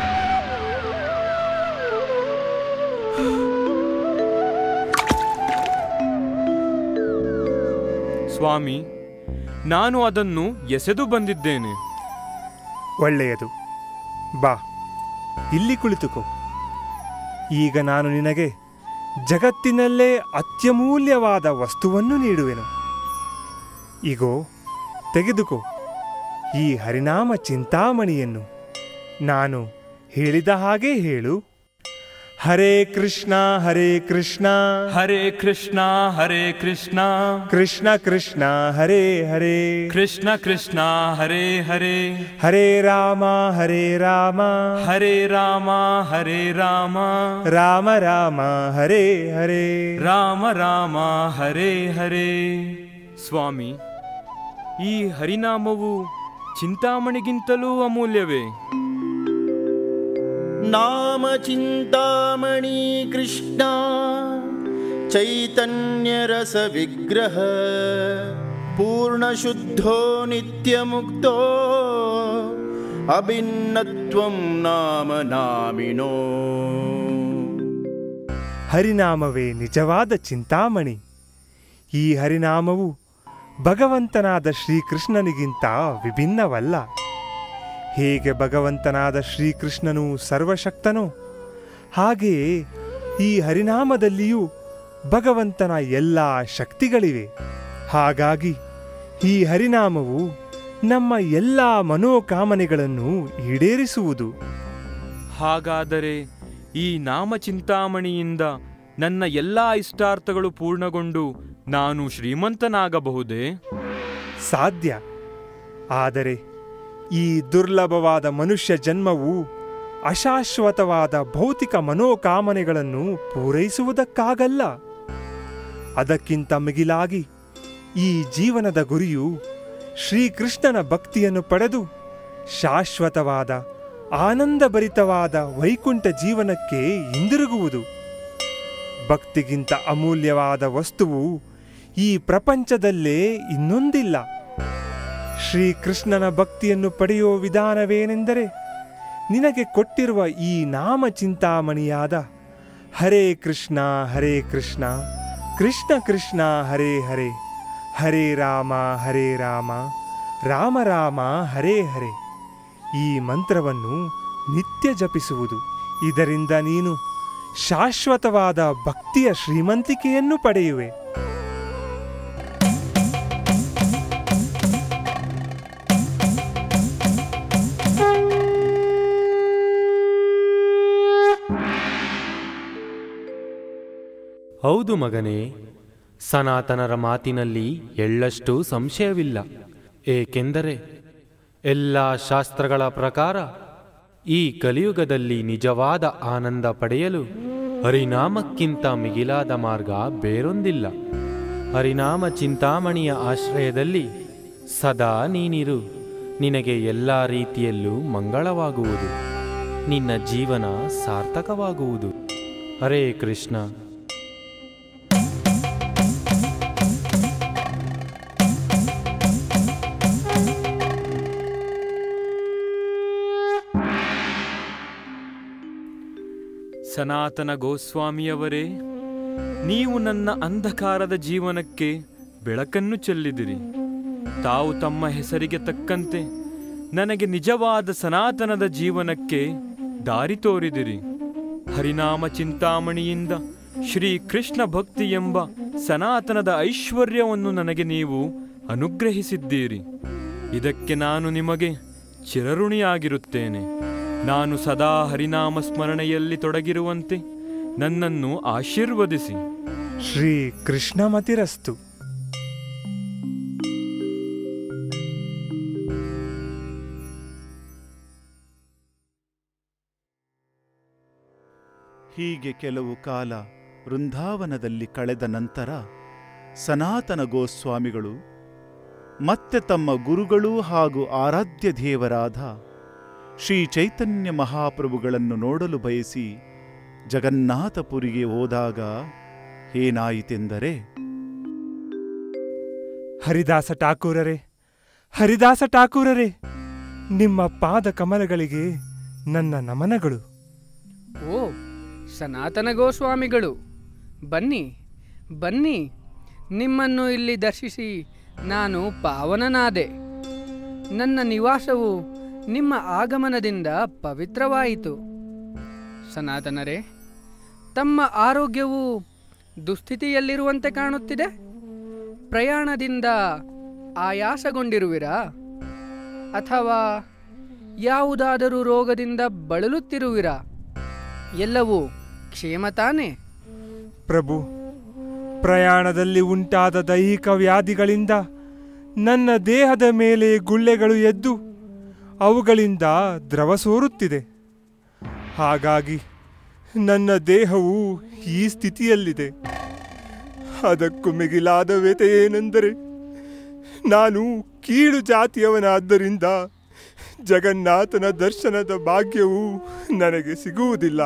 ಸ್ವಾಮಿ ನಾನು ಅದನ್ನು ಎಸೆದು ಬಂದಿದ್ದೇನೆ ಒಳ್ಳೆಯದು ಬಾ ಇಲ್ಲಿ ಕುಳಿತುಕೋ ಈಗ ನಾನು ನಿನಗೆ ಜಗತ್ತಿನಲ್ಲೇ ಅತ್ಯಮೂಲ್ಯವಾದ ವಸ್ತುವನ್ನು ನೀಡುವೆನು ಇಗೋ ತೆಗೆದುಕೋ ಈ ಹರಿನಾಮ ಚಿಂತಾಮಣಿಯನ್ನು ನಾನು ಹೇಳಿದ ಹಾಗೆ ಹೇಳು ಹರೇ ಕೃಷ್ಣ ಹರೇ ಕೃಷ್ಣ ಹರೇ ಕೃಷ್ಣ ಹರೇ ಕೃಷ್ಣ ಕೃಷ್ಣ ಕೃಷ್ಣ ಹರೇ ಹರೇ ಕೃಷ್ಣ ಕೃಷ್ಣ ಹರೇ ಹರೇ ಹರೇ ರಾಮ ಹರೇ ರಾಮ ಹರೇ ರಾಮ ಹರೇ ರಾಮ ರಾಮ ರಾಮ ಹರೇ ಹರೇ ರಾಮ ರಾಮ ಹರೇ ಹರೇ ಸ್ವಾಮಿ ಈ ಹರಿನಾಮವು ಚಿಂತಾಮಣಿಗಿಂತಲೂ ಅಮೂಲ್ಯವೇ नाम चिन्तामणि कृष्णा चैतन्यरसविग्रह पूर्णशुद्धो नित्यमुक्तो अभिन्नत्वं नाम नामिनो ಹರಿನಾಮವೇ ನಿಜವಾದ ಚಿಂತಾಮಣಿ ಈ ಹರಿನಾಮವು ಭಗವಂತನಾದ ಶ್ರೀಕೃಷ್ಣನಿಗಿಂತ ವಿಭಿನ್ನವಲ್ಲ ಹೇಗೆ ಭಗವಂತನಾದ ಶ್ರೀಕೃಷ್ಣನು ಸರ್ವಶಕ್ತನೋ ಹಾಗೆಯೇ ಈ ಹರಿನಾಮದಲ್ಲಿಯೂ ಭಗವಂತನ ಎಲ್ಲ ಶಕ್ತಿಗಳಿವೆ ಹಾಗಾಗಿ ಈ ಹರಿನಾಮವು ನಮ್ಮ ಎಲ್ಲ ಮನೋಕಾಮನೆಗಳನ್ನು ಈಡೇರಿಸುವುದು ಹಾಗಾದರೆ ಈ ನಾಮ ಚಿಂತಾಮಣಿಯಿಂದ ನನ್ನ ಎಲ್ಲ ಇಷ್ಟಾರ್ಥಗಳು ಪೂರ್ಣಗೊಂಡು ನಾನು ಶ್ರೀಮಂತನಾಗಬಹುದೇ ಸಾಧ್ಯ ಆದರೆ ಈ ದುರ್ಲಭವಾದ ಮನುಷ್ಯ ಜನ್ಮವು ಅಶಾಶ್ವತವಾದ ಭೌತಿಕ ಮನೋಕಾಮನೆಗಳನ್ನು ಪೂರೈಸುವುದಕ್ಕಾಗಲ್ಲ ಅದಕ್ಕಿಂತ ಮಿಗಿಲಾಗಿ ಈ ಜೀವನದ ಗುರಿಯು ಶ್ರೀಕೃಷ್ಣನ ಭಕ್ತಿಯನ್ನು ಪಡೆದು ಶಾಶ್ವತವಾದ ಆನಂದಭರಿತವಾದ ವೈಕುಂಠ ಜೀವನಕ್ಕೆ ಹಿಂದಿರುಗುವುದು ಭಕ್ತಿಗಿಂತ ಅಮೂಲ್ಯವಾದ ವಸ್ತುವು ಈ ಪ್ರಪಂಚದಲ್ಲೇ ಇನ್ನೊಂದಿಲ್ಲ ಶ್ರೀಕೃಷ್ಣನ ಭಕ್ತಿಯನ್ನು ಪಡೆಯುವ ವಿಧಾನವೇನೆಂದರೆ ನಿನಗೆ ಕೊಟ್ಟಿರುವ ಈ ನಾಮ ಚಿಂತಾಮಣಿಯಾದ ಹರೇ ಕೃಷ್ಣ ಹರೇ ಕೃಷ್ಣ ಕೃಷ್ಣ ಕೃಷ್ಣ ಹರೇ ಹರೇ ಹರೇ ರಾಮ ಹರೇ ರಾಮ ರಾಮ ರಾಮ ಹರೇ ಹರೇ ಈ ಮಂತ್ರವನ್ನು ನಿತ್ಯ ಜಪಿಸುವುದು ಇದರಿಂದ ನೀನು ಶಾಶ್ವತವಾದ ಭಕ್ತಿಯ ಶ್ರೀಮಂತಿಕೆಯನ್ನು ಪಡೆಯುವೆ ಹೌದು ಮಗನೇ ಸನಾತನರ ಮಾತಿನಲ್ಲಿ ಎಳ್ಳಷ್ಟು ಸಂಶಯವಿಲ್ಲ ಏಕೆಂದರೆ ಎಲ್ಲ ಶಾಸ್ತ್ರಗಳ ಪ್ರಕಾರ ಈ ಕಲಿಯುಗದಲ್ಲಿ ನಿಜವಾದ ಆನಂದ ಪಡೆಯಲು ಹರಿನಾಮಕ್ಕಿಂತ ಮಿಗಿಲಾದ ಮಾರ್ಗ ಬೇರೊಂದಿಲ್ಲ ಹರಿನಾಮ ಚಿಂತಾಮಣಿಯ ಆಶ್ರಯದಲ್ಲಿ ಸದಾ ನೀನಿರು ನಿನಗೆ ಎಲ್ಲ ರೀತಿಯಲ್ಲೂ ಮಂಗಳವಾಗುವುದು ನಿನ್ನ ಜೀವನ ಸಾರ್ಥಕವಾಗುವುದು ಹರೇ ಕೃಷ್ಣ ಸನಾತನ ಗೋಸ್ವಾಮಿಯವರೇ ನೀವು ನನ್ನ ಅಂಧಕಾರದ ಜೀವನಕ್ಕೆ ಬೆಳಕನ್ನು ಚೆಲ್ಲಿದಿರಿ ತಾವು ತಮ್ಮ ಹೆಸರಿಗೆ ತಕ್ಕಂತೆ ನನಗೆ ನಿಜವಾದ ಸನಾತನದ ಜೀವನಕ್ಕೆ ದಾರಿ ತೋರಿದಿರಿ ಹರಿನಾಮ ಚಿಂತಾಮಣಿಯಿಂದ ಶ್ರೀ ಕೃಷ್ಣ ಭಕ್ತಿ ಎಂಬ ಸನಾತನದ ಐಶ್ವರ್ಯವನ್ನು ನನಗೆ ನೀವು ಅನುಗ್ರಹಿಸಿದ್ದೀರಿ ಇದಕ್ಕೆ ನಾನು ನಿಮಗೆ ಚಿರಋಣಿಯಾಗಿರುತ್ತೇನೆ ನಾನು ಸದಾ ಹರಿನಾಮ ಸ್ಮರಣೆಯಲ್ಲಿ ತೊಡಗಿರುವಂತೆ ನನ್ನನ್ನು ಆಶೀರ್ವದಿಸಿ ಶ್ರೀ ಕೃಷ್ಣಮತಿರಸ್ತು ಹೀಗೆ ಕೆಲವು ಕಾಲ ವೃಂದಾವನದಲ್ಲಿ ಕಳೆದ ನಂತರ ಸನಾತನ ಗೋಸ್ವಾಮಿಗಳು ಮತ್ತೆ ತಮ್ಮ ಗುರುಗಳು ಹಾಗೂ ಆರಾಧ್ಯ ದೇವರಾದ ಶ್ರೀ ಚೈತನ್ಯ ಮಹಾಪ್ರಭುಗಳನ್ನು ನೋಡಲು ಬಯಸಿ ಜಗನ್ನಾಥಪುರಿಗೆ ಹೋದಾಗ ಏನಾಯಿತೆಂದರೆ ಹರಿದಾಸ ಠಾಕೂರರೇ ಹರಿದಾಸ ಠಾಕೂರರೇ ನಿಮ್ಮ ಪಾದ ಕಮಲಗಳಿಗೆ ನನ್ನ ನಮನಗಳು ಓ ಸನಾತನ ಗೋಸ್ವಾಮಿಗಳು ಬನ್ನಿ ಬನ್ನಿ ನಿಮ್ಮನ್ನು ಇಲ್ಲಿ ದರ್ಶಿಸಿ ನಾನು ಪಾವನನಾದೆ ನನ್ನ ನಿವಾಸವು ನಿಮ್ಮ ಆಗಮನದಿಂದ ಪವಿತ್ರವಾಯಿತು ಸನಾತನರೇ ತಮ್ಮ ಆರೋಗ್ಯವು ದುಸ್ಥಿತಿಯಲ್ಲಿರುವಂತೆ ಕಾಣುತ್ತಿದೆ ಪ್ರಯಾಣದಿಂದ ಆಯಾಸಗೊಂಡಿರುವಿರಾ ಅಥವಾ ಯಾವುದಾದರೂ ರೋಗದಿಂದ ಬಳಲುತ್ತಿರುವಿರಾ ಎಲ್ಲವೂ ಕ್ಷೇಮ ತಾನೇ ಪ್ರಭು ಪ್ರಯಾಣದಲ್ಲಿ ಉಂಟಾದ ದೈಹಿಕ ವ್ಯಾಧಿಗಳಿಂದ ನನ್ನ ದೇಹದ ಮೇಲೆ ಗುಳ್ಳೆಗಳು ಎದ್ದು ಅವುಗಳಿಂದ ದ್ರವ ಸೋರುತ್ತಿದೆ ಹಾಗಾಗಿ ನನ್ನ ದೇಹವು ಈ ಸ್ಥಿತಿಯಲ್ಲಿದೆ ಅದಕ್ಕೂ ಮಿಗಿಲಾದ ವ್ಯತೆ ಏನೆಂದರೆ ನಾನು ಕೀಳು ಜಾತಿಯವನಾದ್ದರಿಂದ ಜಗನ್ನಾಥನ ದರ್ಶನದ ಭಾಗ್ಯವು ನನಗೆ ಸಿಗುವುದಿಲ್ಲ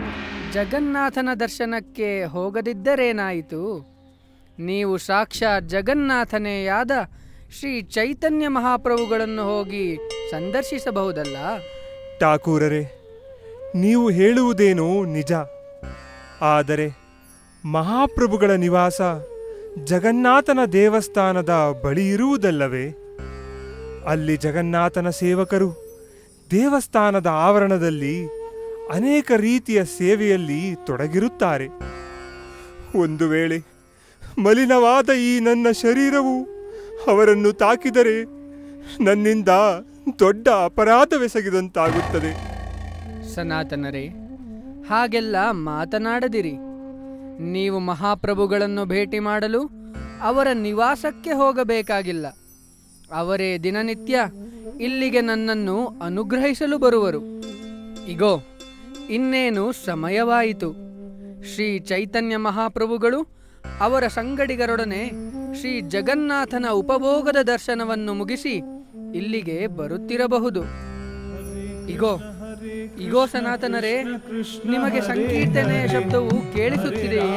ಜಗನ್ನಾಥನ ದರ್ಶನಕ್ಕೆ ಹೋಗದಿದ್ದರೇನಾಯಿತು ನೀವು ಸಾಕ್ಷಾತ್ ಜಗನ್ನಾಥನೇಯಾದ ಶ್ರೀ ಚೈತನ್ಯ ಮಹಾಪ್ರಭುಗಳನ್ನು ಹೋಗಿ ಸಂದರ್ಶಿಸಬಹುದಲ್ಲ ಠಾಕೂರರೇ ನೀವು ಹೇಳುವುದೇನೋ ನಿಜ ಆದರೆ ಮಹಾಪ್ರಭುಗಳ ನಿವಾಸ ಜಗನ್ನಾಥನ ದೇವಸ್ಥಾನದ ಬಳಿ ಇರುವುದಲ್ಲವೇ ಅಲ್ಲಿ ಜಗನ್ನಾಥನ ಸೇವಕರು ದೇವಸ್ಥಾನದ ಆವರಣದಲ್ಲಿ ಅನೇಕ ರೀತಿಯ ಸೇವೆಯಲ್ಲಿ ತೊಡಗಿರುತ್ತಾರೆ ಒಂದು ವೇಳೆ ಮಲಿನವಾದ ಈ ನನ್ನ ಶರೀರವು ಅವರನ್ನು ತಾಕಿದರೆ ನನ್ನಿಂದ ದೊಡ್ಡ ಅಪರಾಧವೆಸಗಿದಂತಾಗುತ್ತದೆ ಸನಾತನರೇ ಹಾಗೆಲ್ಲ ಮಾತನಾಡದಿರಿ ನೀವು ಮಹಾಪ್ರಭುಗಳನ್ನು ಭೇಟಿ ಮಾಡಲು ಅವರ ನಿವಾಸಕ್ಕೆ ಹೋಗಬೇಕಾಗಿಲ್ಲ ಅವರೇ ದಿನನಿತ್ಯ ಇಲ್ಲಿಗೆ ನನ್ನನ್ನು ಅನುಗ್ರಹಿಸಲು ಬರುವರು ಇಗೋ ಇನ್ನೇನು ಸಮಯವಾಯಿತು ಶ್ರೀ ಚೈತನ್ಯ ಮಹಾಪ್ರಭುಗಳು ಅವರ ಸಂಗಡಿಗರೊಡನೆ ಶ್ರೀ ಜಗನ್ನಾಥನ ಉಪಭೋಗದ ದರ್ಶನವನ್ನು ಮುಗಿಸಿ ಇಲ್ಲಿಗೆ ಬರುತ್ತಿರಬಹುದು ಇಗೋ ಇಗೋ ಸನಾತನರೇ ನಿಮಗೆ ಸಂಕೀರ್ತನೆಯ ಶಬ್ದವು ಕೇಳಿಸುತ್ತಿದೆಯೇ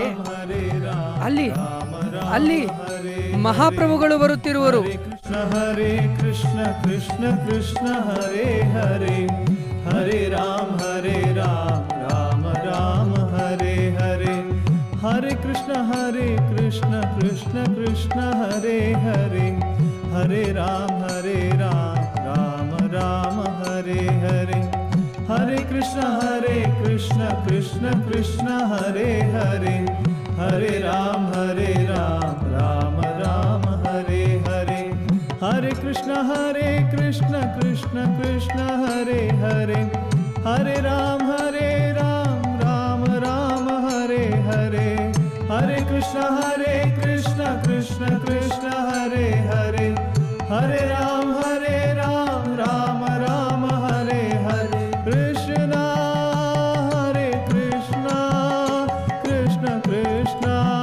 ಅಲ್ಲಿ ಅಲ್ಲಿ ಮಹಾಪ್ರಭುಗಳು ಬರುತ್ತಿರುವರು हरे कृष्ण कृष्ण कृष्ण हरे हरे हरे राम हरे राम राम राम हरे हरे हरे कृष्ण हरे कृष्ण कृष्ण कृष्ण हरे हरे हरे राम हरे राम राम राम हरे हरे हरे कृष्ण हरे कृष्ण कृष्ण कृष्ण हरे हरे हरे राम हरे राम राम राम हरे हरे हरे कृष्ण हरे कृष्ण कृष्ण कृष्ण हरे हरे हरे राम हरे राम राम राम हरे हरे हरे कृष्ण हरे कृष्ण कृष्ण कृष्ण हरे हरे हरे राम हरे राम राम राम हरे हरे कृष्ण हरे कृष्ण कृष्ण कृष्ण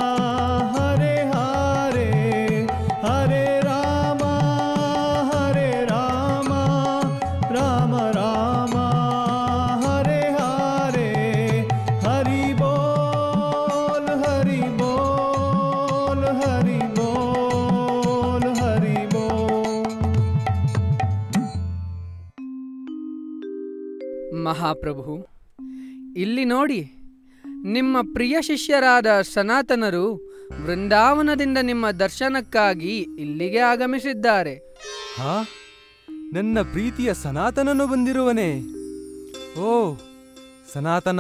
हरे हरे हरे राम हरे राम राम राम हरे हरे हरि बोल हरि बोल हरि बोल हरि बोल ಮಹಾಪ್ರಭು ಇಲ್ಲಿ ನೋಡಿ ನಿಮ್ಮ ಪ್ರಿಯ ಶಿಷ್ಯರಾದ ಸನಾತನರು ವೃಂದಾವನದಿಂದ ನಿಮ್ಮ ದರ್ಶನಕ್ಕಾಗಿ ಇಲ್ಲಿಗೆ ಆಗಮಿಸಿದ್ದಾರೆ ಹಾ ನನ್ನ ಪ್ರೀತಿಯ ಸನಾತನನು ಬಂದಿರುವನೇ ಓ ಸನಾತನ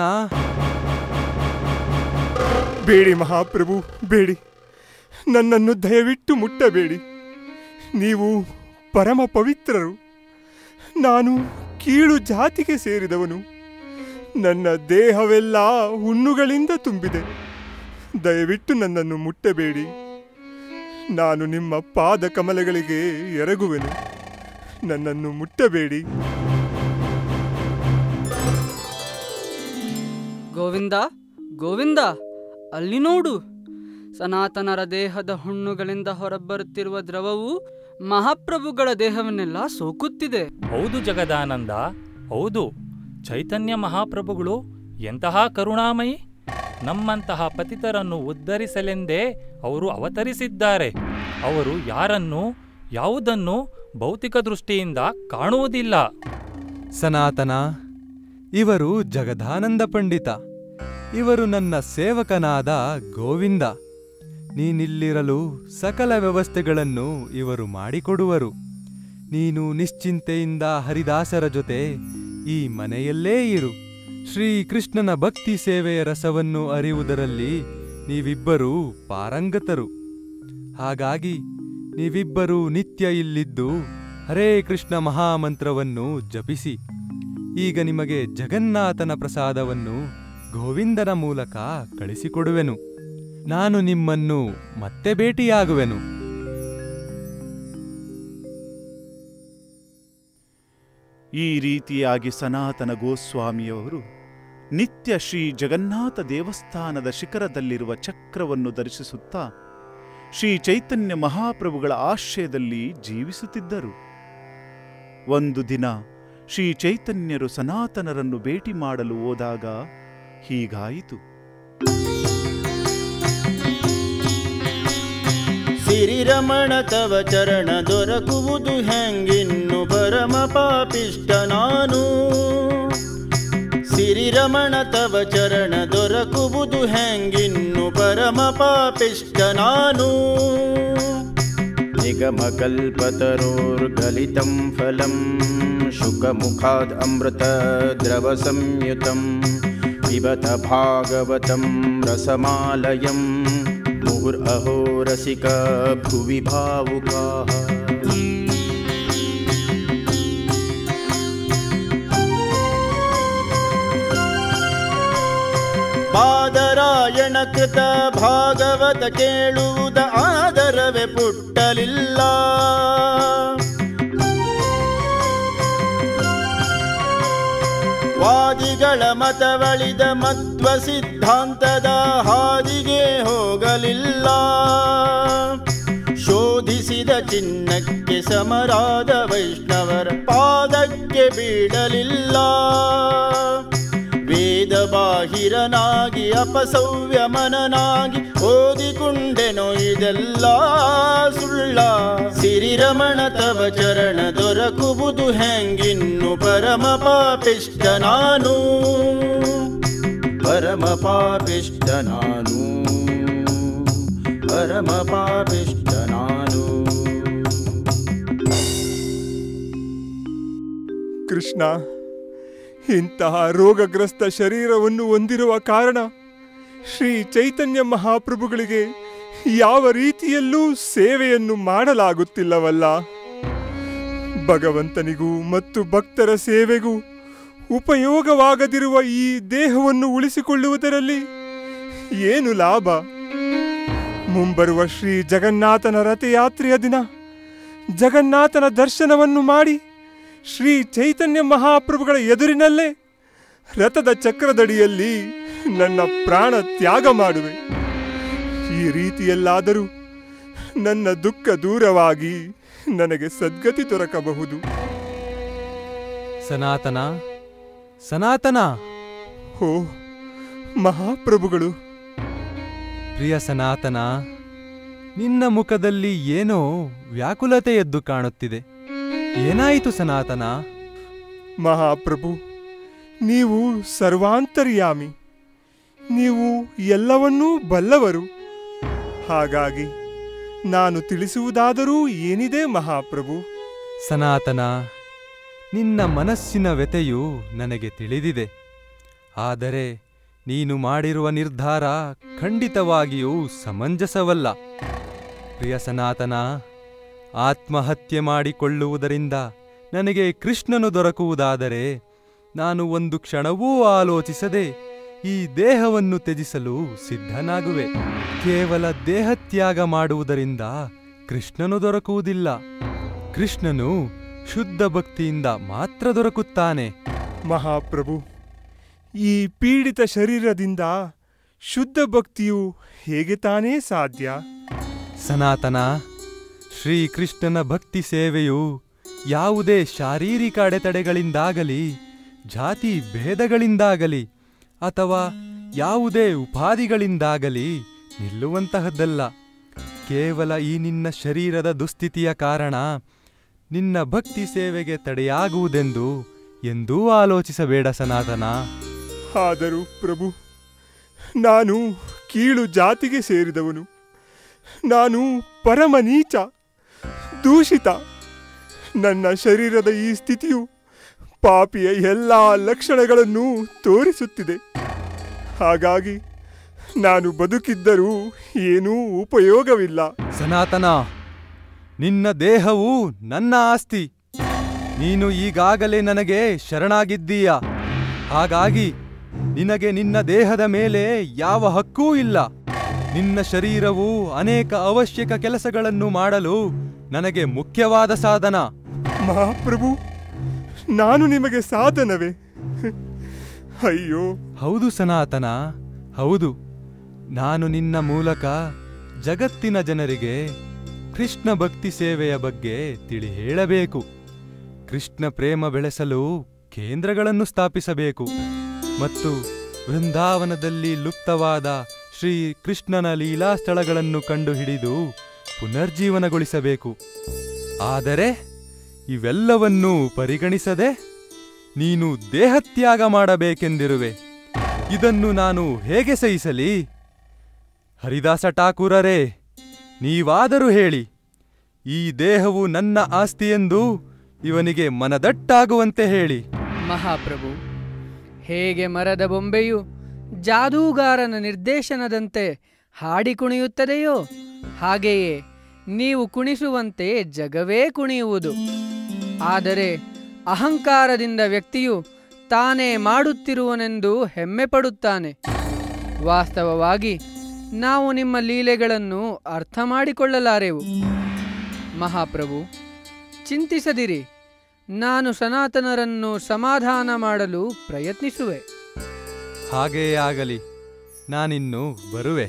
ಬೇಡಿ ಮಹಾಪ್ರಭು ಬೇಡಿ ನನ್ನನ್ನು ದಯವಿಟ್ಟು ಮುಟ್ಟಬೇಡಿ ನೀವು ಪರಮ ಪವಿತ್ರರು ನಾನು ಕೀಳು ಜಾತಿಗೆ ಸೇರಿದವನು ನನ್ನ ದೇಹವೆಲ್ಲ ಹುಣ್ಣುಗಳಿಂದ ತುಂಬಿದೆ ದಯವಿಟ್ಟು ನನ್ನನ್ನು ಮುಟ್ಟಬೇಡಿ ನಾನು ನಿಮ್ಮ ಪಾದ ಕಮಲಗಳಿಗೆ ಎರಗುವೆನು ನನ್ನನ್ನು ಮುಟ್ಟಬೇಡಿ ಗೋವಿಂದ ಗೋವಿಂದ ಅಲ್ಲಿ ನೋಡು ಸನಾತನರ ದೇಹದ ಹುಣ್ಣುಗಳಿಂದ ಹೊರಬರುತ್ತಿರುವ ದ್ರವವು ಮಹಾಪ್ರಭುಗಳ ದೇಹವನ್ನೆಲ್ಲ ಸೋಕುತ್ತಿದೆ ಹೌದು ಜಗದಾನಂದ ಹೌದು ಚೈತನ್ಯ ಮಹಾಪ್ರಭುಗಳು ಎಂತಹ ಕರುಣಾಮಯಿ ನಮ್ಮಂತಹ ಪತಿತರನ್ನು ಉದ್ಧರಿಸಲೆಂದೇ ಅವರು ಅವತರಿಸಿದ್ದಾರೆ ಅವರು ಯಾರನ್ನು ಯಾವುದನ್ನು ಭೌತಿಕ ದೃಷ್ಟಿಯಿಂದ ಕಾಣುವುದಿಲ್ಲ ಸನಾತನ ಇವರು ಜಗದಾನಂದ ಪಂಡಿತ ಇವರು ನನ್ನ ಸೇವಕನಾದ ಗೋವಿಂದ ನೀನಿಲ್ಲಿರಲು ಸಕಲ ವ್ಯವಸ್ಥೆಗಳನ್ನು ಇವರು ಮಾಡಿಕೊಡುವರು ನೀನು ನಿಶ್ಚಿಂತೆಯಿಂದ ಹರಿದಾಸರ ಜೊತೆ ಈ ಮನೆಯಲ್ಲೇ ಇರು ಶ್ರೀಕೃಷ್ಣನ ಭಕ್ತಿ ಸೇವೆಯ ರಸವನ್ನು ಅರಿಯುವುದರಲ್ಲಿ ನೀವಿಬ್ಬರೂ ಪಾರಂಗತರು ಹಾಗಾಗಿ ನೀವಿಬ್ಬರೂ ನಿತ್ಯ ಇಲ್ಲಿದ್ದು ಹರೇ ಕೃಷ್ಣ ಮಹಾಮಂತ್ರವನ್ನು ಜಪಿಸಿ ಈಗ ನಿಮಗೆ ಜಗನ್ನಾಥನ ಪ್ರಸಾದವನ್ನು ಗೋವಿಂದನ ಮೂಲಕ ಕಳಿಸಿಕೊಡುವೆನು ನಾನು ನಿಮ್ಮನ್ನು ಮತ್ತೆ ಭೇಟಿಯಾಗುವೆನು ಈ ರೀತಿಯಾಗಿ ಸನಾತನ ಗೋಸ್ವಾಮಿಯವರು ನಿತ್ಯ ಶ್ರೀ ಜಗನ್ನಾಥ ದೇವಸ್ಥಾನದ ಶಿಖರದಲ್ಲಿರುವ ಚಕ್ರವನ್ನು ದರ್ಶಿಸುತ್ತಾ ಶ್ರೀ ಚೈತನ್ಯ ಮಹಾಪ್ರಭುಗಳ ಆಶ್ರಯದಲ್ಲಿ ಜೀವಿಸುತ್ತಿದ್ದರು ಒಂದು ದಿನ ಶ್ರೀ ಚೈತನ್ಯರು ಸನಾತನರನ್ನು ಭೇಟಿ ಮಾಡಲು ಹೋದಾಗ ಹೀಗಾಯಿತು ಸಿರಿರಮಣ ತವ ಚರಣ ದೊರಕುವುದು ಹೆಂಗಿನ್ನು ಪರಮ ಪಾಪಿಷ್ಟ ನಾನು ಸಿರಿರಮಣ ತವ ಚರಣ ದೊರಕುವುದು ಹೆಂಗಿನ್ನು ಪರಮ ಪಾಪಿಷ್ಟ ನಾನು निगमकल्पतरोर्गलितं फलं शुकमुखाद् अमृतद्रवसंयुतं पिबत भागवतं रसमालयं मुहुरहो रसिक भुवि भावुकाः ಪಾದರಾಯಣ ಕೃತ ಭಾಗವತ ಕೇಳುವುದ ಆದರವೇ ಪುಟ್ಟಲಿಲ್ಲ ವಾದಿಗಳ ಮತವಳಿದ ಮತ್ವ ಸಿದ್ಧಾಂತದ ಹಾದಿಗೆ ಹೋಗಲಿಲ್ಲ ಶೋಧಿಸಿದ ಚಿನ್ನಕ್ಕೆ ಸಮರಾದ ವೈಷ್ಣವರ ಪಾದಕ್ಕೆ ಬೀಳಲಿಲ್ಲ ವೇದ ಬಾಹಿರನಾಗಿ ಅಪಸವ್ಯಮನನಾಗಿ ಓದಿಕೊಂಡೆನೋ ಇದೆಲ್ಲ ಸುಳ್ಳ ಸಿರಿರಮಣ ತವ ಚರಣ ದೊರಕುವುದು ಹೆಂಗಿನ್ನು ಪರಮ ಪಾಪಿಷ್ಟ ನಾನು ಪರಮ ಪಾಪಿಷ್ಟ ನಾನು ಪರಮ ಪಾಪಿಷ್ಟ ನಾನು ಕೃಷ್ಣ ಇಂತಹ ರೋಗಗ್ರಸ್ತ ಶರೀರವನ್ನು ಹೊಂದಿರುವ ಕಾರಣ ಶ್ರೀ ಚೈತನ್ಯ ಮಹಾಪ್ರಭುಗಳಿಗೆ ಯಾವ ರೀತಿಯಲ್ಲೂ ಸೇವೆಯನ್ನು ಮಾಡಲಾಗುತ್ತಿಲ್ಲವಲ್ಲ ಭಗವಂತನಿಗೂ ಮತ್ತು ಭಕ್ತರ ಸೇವೆಗೂ ಉಪಯೋಗವಾಗದಿರುವ ಈ ದೇಹವನ್ನು ಉಳಿಸಿಕೊಳ್ಳುವುದರಲ್ಲಿ ಏನು ಲಾಭ ಮುಂಬರುವ ಶ್ರೀ ಜಗನ್ನಾಥನ ರಥಯಾತ್ರೆಯ ದಿನ ಜಗನ್ನಾಥನ ದರ್ಶನವನ್ನು ಮಾಡಿ ಶ್ರೀ ಚೈತನ್ಯ ಮಹಾಪ್ರಭುಗಳ ಎದುರಿನಲ್ಲೇ ರಥದ ಚಕ್ರದಡಿಯಲ್ಲಿ ನನ್ನ ಪ್ರಾಣ ತ್ಯಾಗ ಮಾಡುವೆ ಈ ರೀತಿಯಲ್ಲಾದರೂ ನನ್ನ ದುಃಖ ದೂರವಾಗಿ ನನಗೆ ಸದ್ಗತಿ ದೊರಕಬಹುದು ಸನಾತನ ಸನಾತನ ಓ ಮಹಾಪ್ರಭುಗಳು ಪ್ರಿಯ ಸನಾತನ ನಿನ್ನ ಮುಖದಲ್ಲಿ ಏನೋ ವ್ಯಾಕುಲತೆ ಎದ್ದು ಕಾಣುತ್ತಿದೆ ಏನಾಯಿತು ಸನಾತನ ಮಹಾಪ್ರಭು ನೀವು ಸರ್ವಾಂತರ್ಯಾಮಿ ನೀವು ಎಲ್ಲವನ್ನೂ ಬಲ್ಲವರು ಹಾಗಾಗಿ ನಾನು ತಿಳಿಸುವುದಾದರೂ ಏನಿದೆ ಮಹಾಪ್ರಭು ಸನಾತನ ನಿನ್ನ ಮನಸ್ಸಿನ ವ್ಯತೆಯು ನನಗೆ ತಿಳಿದಿದೆ ಆದರೆ ನೀನು ಮಾಡಿರುವ ನಿರ್ಧಾರ ಖಂಡಿತವಾಗಿಯೂ ಸಮಂಜಸವಲ್ಲ ಪ್ರಿಯ ಸನಾತನ ಆತ್ಮಹತ್ಯೆ ಮಾಡಿಕೊಳ್ಳುವುದರಿಂದ ನನಗೆ ಕೃಷ್ಣನು ದೊರಕುವುದಾದರೆ ನಾನು ಒಂದು ಕ್ಷಣವೂ ಆಲೋಚಿಸದೆ ಈ ದೇಹವನ್ನು ತ್ಯಜಿಸಲು ಸಿದ್ಧನಾಗುವೆ ಕೇವಲ ದೇಹತ್ಯಾಗ ಮಾಡುವುದರಿಂದ ಕೃಷ್ಣನು ದೊರಕುವುದಿಲ್ಲ ಕೃಷ್ಣನು ಶುದ್ಧ ಭಕ್ತಿಯಿಂದ ಮಾತ್ರ ದೊರಕುತ್ತಾನೆ ಮಹಾಪ್ರಭು ಈ ಪೀಡಿತ ಶರೀರದಿಂದ ಶುದ್ಧ ಭಕ್ತಿಯು ಹೇಗೆ ತಾನೇ ಸಾಧ್ಯ ಸನಾತನ ಶ್ರೀಕೃಷ್ಣನ ಭಕ್ತಿ ಸೇವೆಯು ಯಾವುದೇ ಶಾರೀರಿಕ ಅಡೆತಡೆಗಳಿಂದಾಗಲಿ ಜಾತಿ ಭೇದಗಳಿಂದಾಗಲಿ ಅಥವಾ ಯಾವುದೇ ಉಪಾಧಿಗಳಿಂದಾಗಲಿ ನಿಲ್ಲುವಂತಹದ್ದಲ್ಲ ಕೇವಲ ಈ ನಿನ್ನ ಶರೀರದ ದುಸ್ಥಿತಿಯ ಕಾರಣ ನಿನ್ನ ಭಕ್ತಿ ಸೇವೆಗೆ ತಡೆಯಾಗುವುದೆಂದು ಎಂದೂ ಆಲೋಚಿಸಬೇಡ ಸನಾತನ ಆದರೂ ಪ್ರಭು ನಾನು ಕೀಳು ಜಾತಿಗೆ ಸೇರಿದವನು ನಾನು ಪರಮ ನೀಚ ದೂಷಿತ ನನ್ನ ಶರೀರದ ಈ ಸ್ಥಿತಿಯು ಪಾಪಿಯ ಎಲ್ಲ ಲಕ್ಷಣಗಳನ್ನು ತೋರಿಸುತ್ತಿದೆ ಹಾಗಾಗಿ ನಾನು ಬದುಕಿದ್ದರೂ ಏನೂ ಉಪಯೋಗವಿಲ್ಲ ಸನಾತನ ನಿನ್ನ ದೇಹವು ನನ್ನ ಆಸ್ತಿ ನೀನು ಈಗಾಗಲೇ ನನಗೆ ಶರಣಾಗಿದ್ದೀಯ ಹಾಗಾಗಿ ನಿನಗೆ ನಿನ್ನ ದೇಹದ ಮೇಲೆ ಯಾವ ಹಕ್ಕೂ ಇಲ್ಲ ನಿನ್ನ ಶರೀರವು ಅನೇಕ ಅವಶ್ಯಕ ಕೆಲಸಗಳನ್ನು ಮಾಡಲು ನನಗೆ ಮುಖ್ಯವಾದ ಸಾಧನ ಮಹಾಪ್ರಭು ನಾನು ನಿಮಗೆ ಸಾಧನವೇ ಅಯ್ಯೋ ಹೌದು ಸನಾತನ ಹೌದು ನಾನು ನಿನ್ನ ಮೂಲಕ ಜಗತ್ತಿನ ಜನರಿಗೆ ಕೃಷ್ಣ ಭಕ್ತಿ ಸೇವೆಯ ಬಗ್ಗೆ ತಿಳಿ ಹೇಳಬೇಕು ಕೃಷ್ಣ ಪ್ರೇಮ ಬೆಳೆಸಲು ಕೇಂದ್ರಗಳನ್ನು ಸ್ಥಾಪಿಸಬೇಕು ಮತ್ತು ವೃಂದಾವನದಲ್ಲಿ ಲುಪ್ತವಾದ ಶ್ರೀ ಕೃಷ್ಣನ ಲೀಲಾ ಸ್ಥಳಗಳನ್ನು ಕಂಡುಹಿಡಿದು ಪುನರ್ಜೀವನಗೊಳಿಸಬೇಕು ಆದರೆ ಇವೆಲ್ಲವನ್ನೂ ಪರಿಗಣಿಸದೆ ನೀನು ದೇಹತ್ಯಾಗ ಮಾಡಬೇಕೆಂದಿರುವೆ ಇದನ್ನು ನಾನು ಹೇಗೆ ಸಹಿಸಲಿ ಹರಿದಾಸ ಠಾಕೂರರೇ ನೀವಾದರೂ ಹೇಳಿ ಈ ದೇಹವು ನನ್ನ ಆಸ್ತಿಯೆಂದು ಇವನಿಗೆ ಮನದಟ್ಟಾಗುವಂತೆ ಹೇಳಿ ಮಹಾಪ್ರಭು ಹೇಗೆ ಮರದ ಬೊಂಬೆಯು ಜಾದೂಗಾರನ ನಿರ್ದೇಶನದಂತೆ ಹಾಡಿ ಕುಣಿಯುತ್ತದೆಯೋ ಹಾಗೆಯೇ ನೀವು ಕುಣಿಸುವಂತೆ ಜಗವೇ ಕುಣಿಯುವುದು ಆದರೆ ಅಹಂಕಾರದಿಂದ ವ್ಯಕ್ತಿಯು ತಾನೇ ಮಾಡುತ್ತಿರುವನೆಂದು ಹೆಮ್ಮೆ ಪಡುತ್ತಾನೆ ವಾಸ್ತವವಾಗಿ ನಾವು ನಿಮ್ಮ ಲೀಲೆಗಳನ್ನು ಅರ್ಥ ಮಾಡಿಕೊಳ್ಳಲಾರೆವು ಮಹಾಪ್ರಭು ಚಿಂತಿಸದಿರಿ ನಾನು ಸನಾತನರನ್ನು ಸಮಾಧಾನ ಮಾಡಲು ಪ್ರಯತ್ನಿಸುವೆ ಹಾಗೆಯೇ ಆಗಲಿ ನಾನಿನ್ನು ಬರುವೆ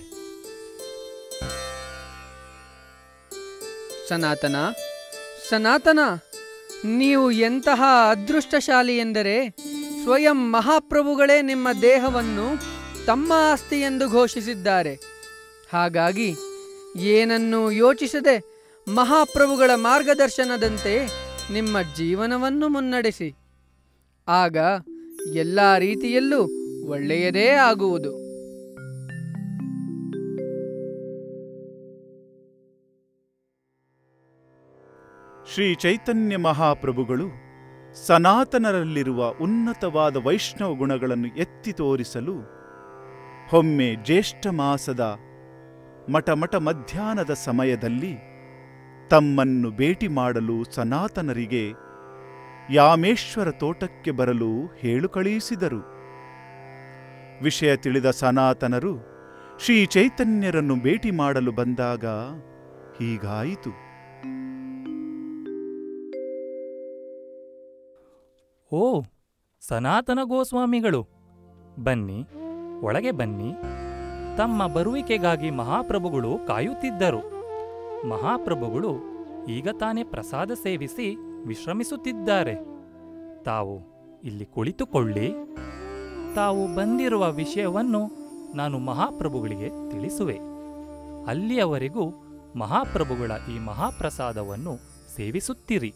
ಸನಾತನ ಸನಾತನ ನೀವು ಎಂತಹ ಅದೃಷ್ಟಶಾಲಿ ಎಂದರೆ ಸ್ವಯಂ ಮಹಾಪ್ರಭುಗಳೇ ನಿಮ್ಮ ದೇಹವನ್ನು ತಮ್ಮ ಆಸ್ತಿ ಎಂದು ಘೋಷಿಸಿದ್ದಾರೆ ಹಾಗಾಗಿ ಏನನ್ನೂ ಯೋಚಿಸದೆ ಮಹಾಪ್ರಭುಗಳ ಮಾರ್ಗದರ್ಶನದಂತೆ ನಿಮ್ಮ ಜೀವನವನ್ನು ಮುನ್ನಡೆಸಿ ಆಗ ಎಲ್ಲ ರೀತಿಯಲ್ಲೂ ಒಳ್ಳೆಯದೇ ಆಗುವುದು ಶ್ರೀ ಚೈತನ್ಯ ಮಹಾಪ್ರಭುಗಳು ಸನಾತನರಲ್ಲಿರುವ ಉನ್ನತವಾದ ವೈಷ್ಣವ ಗುಣಗಳನ್ನು ಎತ್ತಿ ತೋರಿಸಲು ಒಮ್ಮೆ ಜ್ಯೇಷ್ಠ ಮಾಸದ ಮಠಮಠ ಮಧ್ಯಾಹ್ನದ ಸಮಯದಲ್ಲಿ ತಮ್ಮನ್ನು ಭೇಟಿ ಮಾಡಲು ಸನಾತನರಿಗೆ ಯಾಮೇಶ್ವರ ತೋಟಕ್ಕೆ ಬರಲು ಹೇಳು ಕಳುಹಿಸಿದರು ವಿಷಯ ತಿಳಿದ ಸನಾತನರು ಶ್ರೀ ಚೈತನ್ಯರನ್ನು ಭೇಟಿ ಮಾಡಲು ಬಂದಾಗ ಹೀಗಾಯಿತು ಓ ಸನಾತನ ಗೋಸ್ವಾಮಿಗಳು ಬನ್ನಿ ಒಳಗೆ ಬನ್ನಿ ತಮ್ಮ ಬರುವಿಕೆಗಾಗಿ ಮಹಾಪ್ರಭುಗಳು ಕಾಯುತ್ತಿದ್ದರು ಮಹಾಪ್ರಭುಗಳು ಈಗ ತಾನೇ ಪ್ರಸಾದ ಸೇವಿಸಿ ವಿಶ್ರಮಿಸುತ್ತಿದ್ದಾರೆ ತಾವು ಇಲ್ಲಿ ಕುಳಿತುಕೊಳ್ಳಿ ತಾವು ಬಂದಿರುವ ವಿಷಯವನ್ನು ನಾನು ಮಹಾಪ್ರಭುಗಳಿಗೆ ತಿಳಿಸುವೆ ಅಲ್ಲಿಯವರೆಗೂ ಮಹಾಪ್ರಭುಗಳ ಈ ಮಹಾಪ್ರಸಾದವನ್ನು ಸೇವಿಸುತ್ತಿರಿ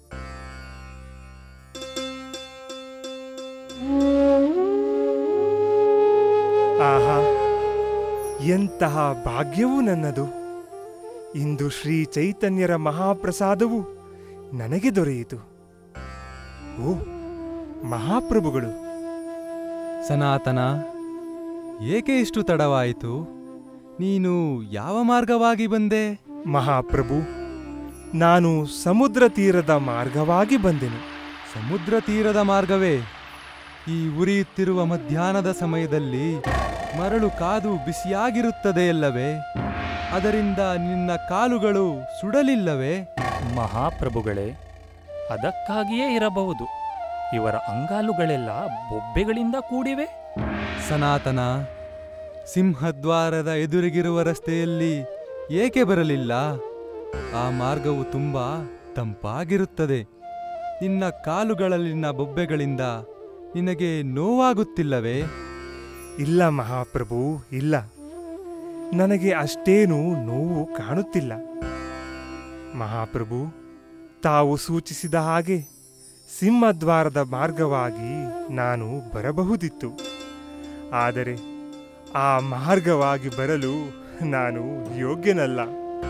ಆಹಾ ಎಂತಹ ಭಾಗ್ಯವೂ ನನ್ನದು ಇಂದು ಶ್ರೀ ಚೈತನ್ಯರ ಮಹಾಪ್ರಸಾದವು ನನಗೆ ದೊರೆಯಿತು ಓ ಮಹಾಪ್ರಭುಗಳು ಸನಾತನ ಏಕೆ ಇಷ್ಟು ತಡವಾಯಿತು ನೀನು ಯಾವ ಮಾರ್ಗವಾಗಿ ಬಂದೆ ಮಹಾಪ್ರಭು ನಾನು ಸಮುದ್ರ ತೀರದ ಮಾರ್ಗವಾಗಿ ಬಂದೆನು ಸಮುದ್ರ ತೀರದ ಮಾರ್ಗವೇ ಈ ಉರಿಯುತ್ತಿರುವ ಮಧ್ಯಾಹ್ನದ ಸಮಯದಲ್ಲಿ ಮರಳು ಕಾದು ಬಿಸಿಯಾಗಿರುತ್ತದೆಯಲ್ಲವೇ ಅದರಿಂದ ನಿನ್ನ ಕಾಲುಗಳು ಸುಡಲಿಲ್ಲವೇ ಮಹಾಪ್ರಭುಗಳೇ ಅದಕ್ಕಾಗಿಯೇ ಇರಬಹುದು ಇವರ ಅಂಗಾಲುಗಳೆಲ್ಲ ಬೊಬ್ಬೆಗಳಿಂದ ಕೂಡಿವೆ ಸನಾತನ ಸಿಂಹದ್ವಾರದ ಎದುರಿಗಿರುವ ರಸ್ತೆಯಲ್ಲಿ ಏಕೆ ಬರಲಿಲ್ಲ ಆ ಮಾರ್ಗವು ತುಂಬಾ ತಂಪಾಗಿರುತ್ತದೆ ನಿನ್ನ ಕಾಲುಗಳಲ್ಲಿನ ಬೊಬ್ಬೆಗಳಿಂದ ನಿನಗೆ ನೋವಾಗುತ್ತಿಲ್ಲವೇ ಇಲ್ಲ ಮಹಾಪ್ರಭು ಇಲ್ಲ ನನಗೆ ಅಷ್ಟೇನೂ ನೋವು ಕಾಣುತ್ತಿಲ್ಲ ಮಹಾಪ್ರಭು ತಾವು ಸೂಚಿಸಿದ ಹಾಗೆ ಸಿಂಹದ್ವಾರದ ಮಾರ್ಗವಾಗಿ ನಾನು ಬರಬಹುದಿತ್ತು ಆದರೆ ಆ ಮಾರ್ಗವಾಗಿ ಬರಲು ನಾನು ಯೋಗ್ಯನಲ್ಲ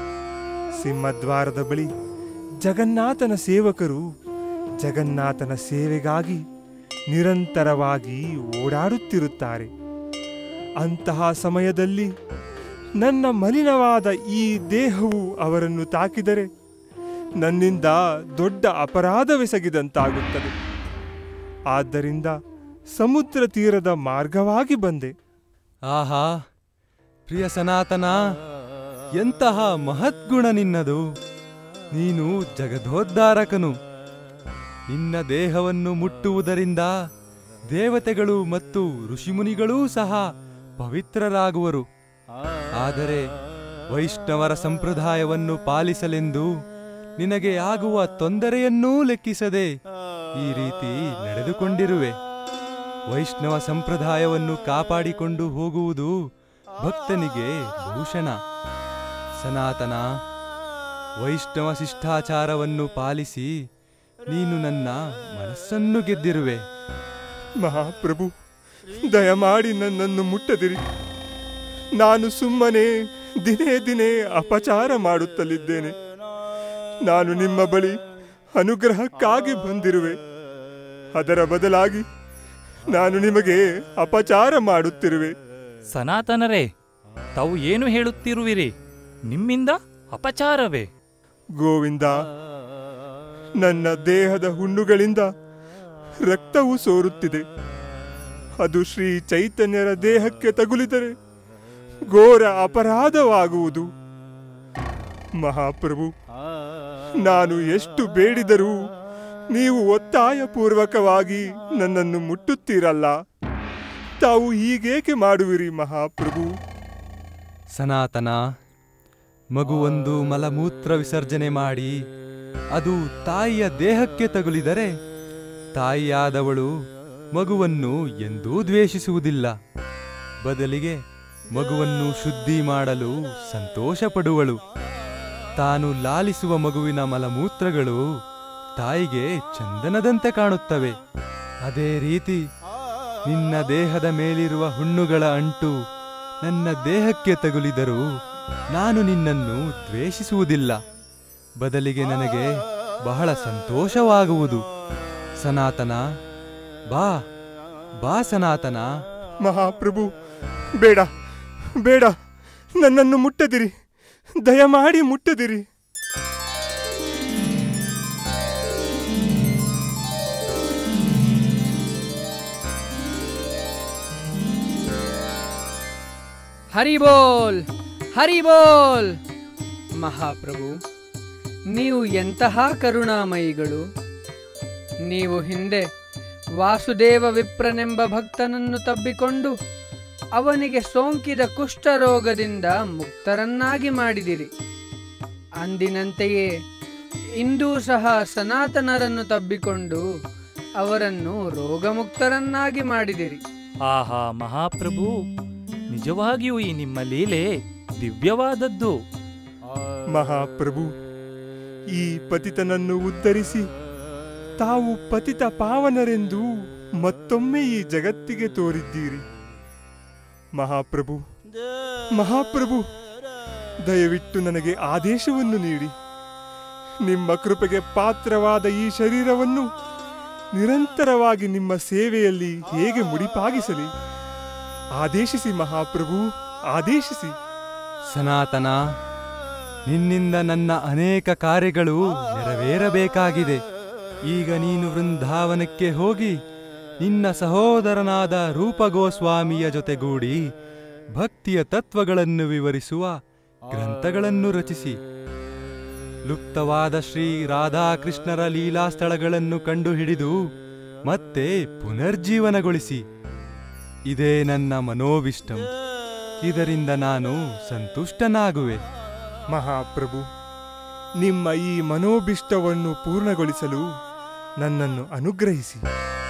ಸಿಂಹದ್ವಾರದ ಬಳಿ ಜಗನ್ನಾಥನ ಸೇವಕರು ಜಗನ್ನಾಥನ ಸೇವೆಗಾಗಿ ನಿರಂತರವಾಗಿ ಓಡಾಡುತ್ತಿರುತ್ತಾರೆ ಅಂತಹ ಸಮಯದಲ್ಲಿ ನನ್ನ ಮಲಿನವಾದ ಈ ದೇಹವು ಅವರನ್ನು ತಾಕಿದರೆ ನನ್ನಿಂದ ದೊಡ್ಡ ಅಪರಾಧವೆಸಗಿದಂತಾಗುತ್ತದೆ ಆದ್ದರಿಂದ ಸಮುದ್ರ ತೀರದ ಮಾರ್ಗವಾಗಿ ಬಂದೆ ಆಹಾ ಪ್ರಿಯ ಸನಾತನ ಎಂತಹ ಮಹದ್ಗುಣ ನಿನ್ನದು ನೀನು ಜಗದೋದ್ಧಾರಕನು ನಿನ್ನ ದೇಹವನ್ನು ಮುಟ್ಟುವುದರಿಂದ ದೇವತೆಗಳು ಮತ್ತು ಋಷಿಮುನಿಗಳೂ ಸಹ ಪವಿತ್ರರಾಗುವರು ಆದರೆ ವೈಷ್ಣವರ ಸಂಪ್ರದಾಯವನ್ನು ಪಾಲಿಸಲೆಂದು ನಿನಗೆ ಆಗುವ ತೊಂದರೆಯನ್ನೂ ಲೆಕ್ಕಿಸದೆ ಈ ರೀತಿ ನಡೆದುಕೊಂಡಿರುವೆ ವೈಷ್ಣವ ಸಂಪ್ರದಾಯವನ್ನು ಕಾಪಾಡಿಕೊಂಡು ಹೋಗುವುದು ಭಕ್ತನಿಗೆ ಭೂಷಣ ಸನಾತನ ವೈಷ್ಣವ ಶಿಷ್ಟಾಚಾರವನ್ನು ಪಾಲಿಸಿ ನೀನು ನನ್ನ ಮನಸ್ಸನ್ನು ಗೆದ್ದಿರುವೆ ಮಹಾಪ್ರಭು ದಯಮಾಡಿ ನನ್ನನ್ನು ಮುಟ್ಟದಿರಿ ನಾನು ಸುಮ್ಮನೆ ದಿನೇ ದಿನೇ ಅಪಚಾರ ಮಾಡುತ್ತಲಿದ್ದೇನೆ ನಾನು ನಿಮ್ಮ ಬಳಿ ಅನುಗ್ರಹಕ್ಕಾಗಿ ಬಂದಿರುವೆ ಅದರ ಬದಲಾಗಿ ನಾನು ನಿಮಗೆ ಅಪಚಾರ ಮಾಡುತ್ತಿರುವೆ ಸನಾತನರೇ ತಾವು ಏನು ಹೇಳುತ್ತಿರುವಿರಿ ನಿಮ್ಮಿಂದ ಅಪಚಾರವೇ ಗೋವಿಂದ ನನ್ನ ದೇಹದ ಹುಣ್ಣುಗಳಿಂದ ರಕ್ತವು ಸೋರುತ್ತಿದೆ ಅದು ಶ್ರೀ ಚೈತನ್ಯರ ದೇಹಕ್ಕೆ ತಗುಲಿದರೆ ಘೋರ ಅಪರಾಧವಾಗುವುದು ಮಹಾಪ್ರಭು ನಾನು ಎಷ್ಟು ಬೇಡಿದರೂ ನೀವು ಒತ್ತಾಯಪೂರ್ವಕವಾಗಿ ನನ್ನನ್ನು ಮುಟ್ಟುತ್ತೀರಲ್ಲ ತಾವು ಹೀಗೇಕೆ ಮಾಡುವಿರಿ ಮಹಾಪ್ರಭು ಸನಾತನ ಮಗುವೊಂದು ಮಲಮೂತ್ರ ವಿಸರ್ಜನೆ ಮಾಡಿ ಅದು ತಾಯಿಯ ದೇಹಕ್ಕೆ ತಗುಲಿದರೆ ತಾಯಿಯಾದವಳು ಮಗುವನ್ನು ಎಂದೂ ದ್ವೇಷಿಸುವುದಿಲ್ಲ ಬದಲಿಗೆ ಮಗುವನ್ನು ಶುದ್ಧಿ ಮಾಡಲು ಸಂತೋಷಪಡುವಳು ತಾನು ಲಾಲಿಸುವ ಮಗುವಿನ ಮಲಮೂತ್ರಗಳು ತಾಯಿಗೆ ಚಂದನದಂತೆ ಕಾಣುತ್ತವೆ ಅದೇ ರೀತಿ ನಿನ್ನ ದೇಹದ ಮೇಲಿರುವ ಹುಣ್ಣುಗಳ ಅಂಟು ನನ್ನ ದೇಹಕ್ಕೆ ತಗುಲಿದರೂ ನಾನು ನಿನ್ನನ್ನು ದ್ವೇಷಿಸುವುದಿಲ್ಲ ಬದಲಿಗೆ ನನಗೆ ಬಹಳ ಸಂತೋಷವಾಗುವುದು ಸನಾತನ ಬಾ ಬಾ ಸನಾತನ ಮಹಾಪ್ರಭು ಬೇಡ ಬೇಡ ನನ್ನನ್ನು ಮುಟ್ಟದಿರಿ ದಯಮಾಡಿ ಮುಟ್ಟದಿರಿ ಹರಿಬೋಲ್ ಹರಿಬೋಲ್ ಮಹಾಪ್ರಭು ನೀವು ಎಂತಹ ಕರುಣಾಮಯಿಗಳು ನೀವು ಹಿಂದೆ ವಾಸುದೇವ ವಿಪ್ರನೆಂಬ ಭಕ್ತನನ್ನು ತಬ್ಬಿಕೊಂಡು ಅವನಿಗೆ ಸೋಂಕಿದ ಕುಷ್ಠರೋಗದಿಂದ ಮುಕ್ತರನ್ನಾಗಿ ಮಾಡಿದಿರಿ ಅಂದಿನಂತೆಯೇ ಇಂದೂ ಸಹ ಸನಾತನರನ್ನು ತಬ್ಬಿಕೊಂಡು ಅವರನ್ನು ರೋಗಮುಕ್ತರನ್ನಾಗಿ ಮಾಡಿದಿರಿ ಆಹಾ ಮಹಾಪ್ರಭು ನಿಜವಾಗಿಯೂ ಈ ನಿಮ್ಮ ಲೀಲೆ ದಿವ್ಯವಾದದ್ದು ಮಹಾಪ್ರಭು ಈ ಪತಿತನನ್ನು ಉದ್ಧರಿಸಿ ತಾವು ಪತಿತ ಪಾವನರೆಂದು ಮತ್ತೊಮ್ಮೆ ಈ ಜಗತ್ತಿಗೆ ತೋರಿದ್ದೀರಿ ಮಹಾಪ್ರಭು ಮಹಾಪ್ರಭು ದಯವಿಟ್ಟು ನನಗೆ ಆದೇಶವನ್ನು ನೀಡಿ ನಿಮ್ಮ ಕೃಪೆಗೆ ಪಾತ್ರವಾದ ಈ ಶರೀರವನ್ನು ನಿರಂತರವಾಗಿ ನಿಮ್ಮ ಸೇವೆಯಲ್ಲಿ ಹೇಗೆ ಮುಡಿಪಾಗಿಸಲಿ ಆದೇಶಿಸಿ ಮಹಾಪ್ರಭು ಆದೇಶಿಸಿ ಸನಾತನ ನಿನ್ನಿಂದ ನನ್ನ ಅನೇಕ ಕಾರ್ಯಗಳು ನೆರವೇರಬೇಕಾಗಿದೆ ಈಗ ನೀನು ವೃಂದಾವನಕ್ಕೆ ಹೋಗಿ ನಿನ್ನ ಸಹೋದರನಾದ ರೂಪಗೋಸ್ವಾಮಿಯ ಜೊತೆಗೂಡಿ ಭಕ್ತಿಯ ತತ್ವಗಳನ್ನು ವಿವರಿಸುವ ಗ್ರಂಥಗಳನ್ನು ರಚಿಸಿ ಲುಪ್ತವಾದ ಶ್ರೀ ರಾಧಾಕೃಷ್ಣರ ಲೀಲಾ ಸ್ಥಳಗಳನ್ನು ಕಂಡುಹಿಡಿದು ಮತ್ತೆ ಪುನರ್ಜೀವನಗೊಳಿಸಿ ಇದೇ ನನ್ನ ಮನೋವಿಷ್ಟಂ ಇದರಿಂದ ನಾನು ಸಂತುಷ್ಟನಾಗುವೆ ಮಹಾಪ್ರಭು ನಿಮ್ಮ ಈ ಮನೋಭಿಷ್ಟವನ್ನು ಪೂರ್ಣಗೊಳಿಸಲು ನನ್ನನ್ನು ಅನುಗ್ರಹಿಸಿ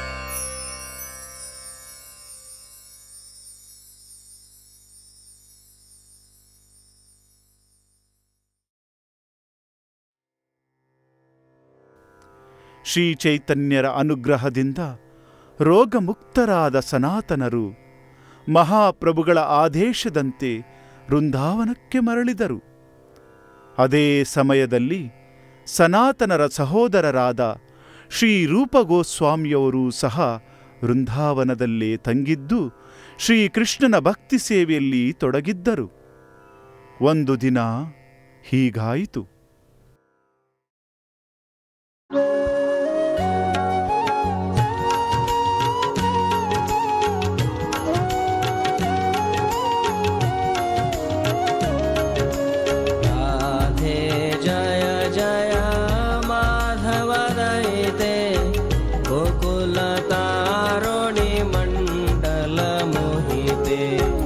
ಶ್ರೀ ಚೈತನ್ಯರ ಅನುಗ್ರಹದಿಂದ ರೋಗಮುಕ್ತರಾದ ಸನಾತನರು ಮಹಾಪ್ರಭುಗಳ ಆದೇಶದಂತೆ ವೃಂದಾವನಕ್ಕೆ ಮರಳಿದರು ಅದೇ ಸಮಯದಲ್ಲಿ ಸನಾತನರ ಸಹೋದರರಾದ ಶ್ರೀ ರೂಪಗೋಸ್ವಾಮಿಯವರೂ ಸಹ ವೃಂದಾವನದಲ್ಲೇ ತಂಗಿದ್ದು ಶ್ರೀಕೃಷ್ಣನ ಭಕ್ತಿ ಸೇವೆಯಲ್ಲಿ ತೊಡಗಿದ್ದರು ಒಂದು ದಿನ ಹೀಗಾಯಿತು राधे जय जय माधव दयिते गोकुलतारुणि मण्डल मोहिते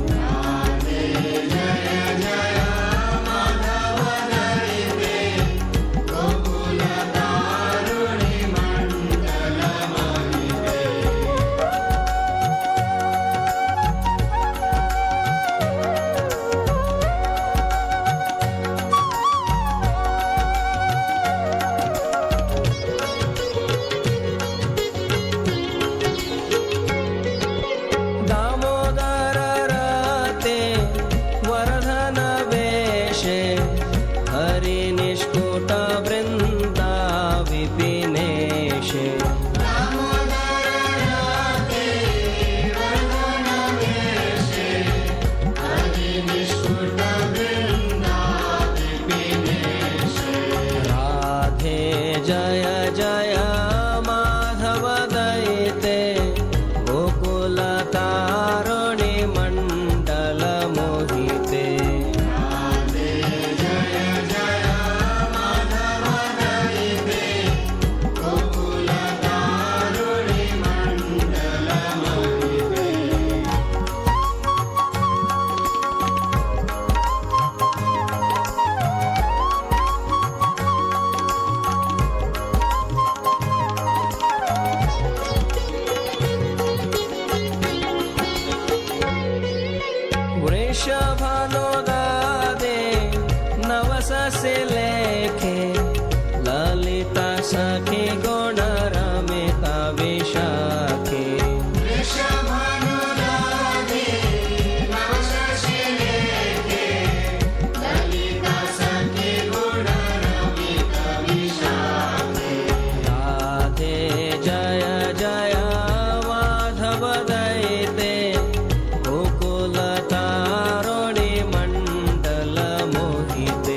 दामोदर रते वर्धन वेशे हरि निष्कुट वृन्दा विपिनेशे राधे जय जय माधव दयिते गोकुलतारुणि मण्डल मोहिते वृषभनोदादे नवससि लेखे ललिता सखि गुणरमिता विशाखे राधे जय जय माधव दयिते गोकुलतारुणि मण्डल मोहिते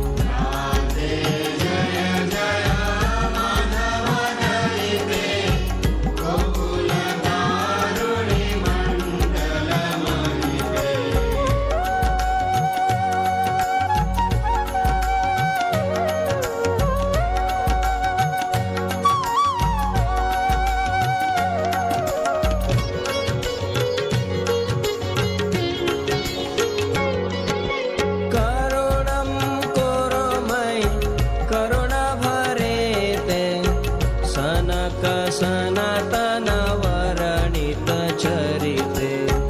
करुणं कुरु मयि करुण भरेते सनक सनातन वरणित चरिते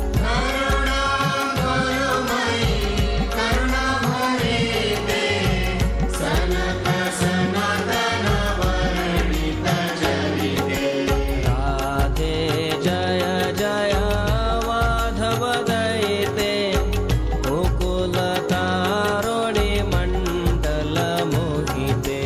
राधे जय जय माधव दयिते गोकुलतारुणि मण्डल मोहिते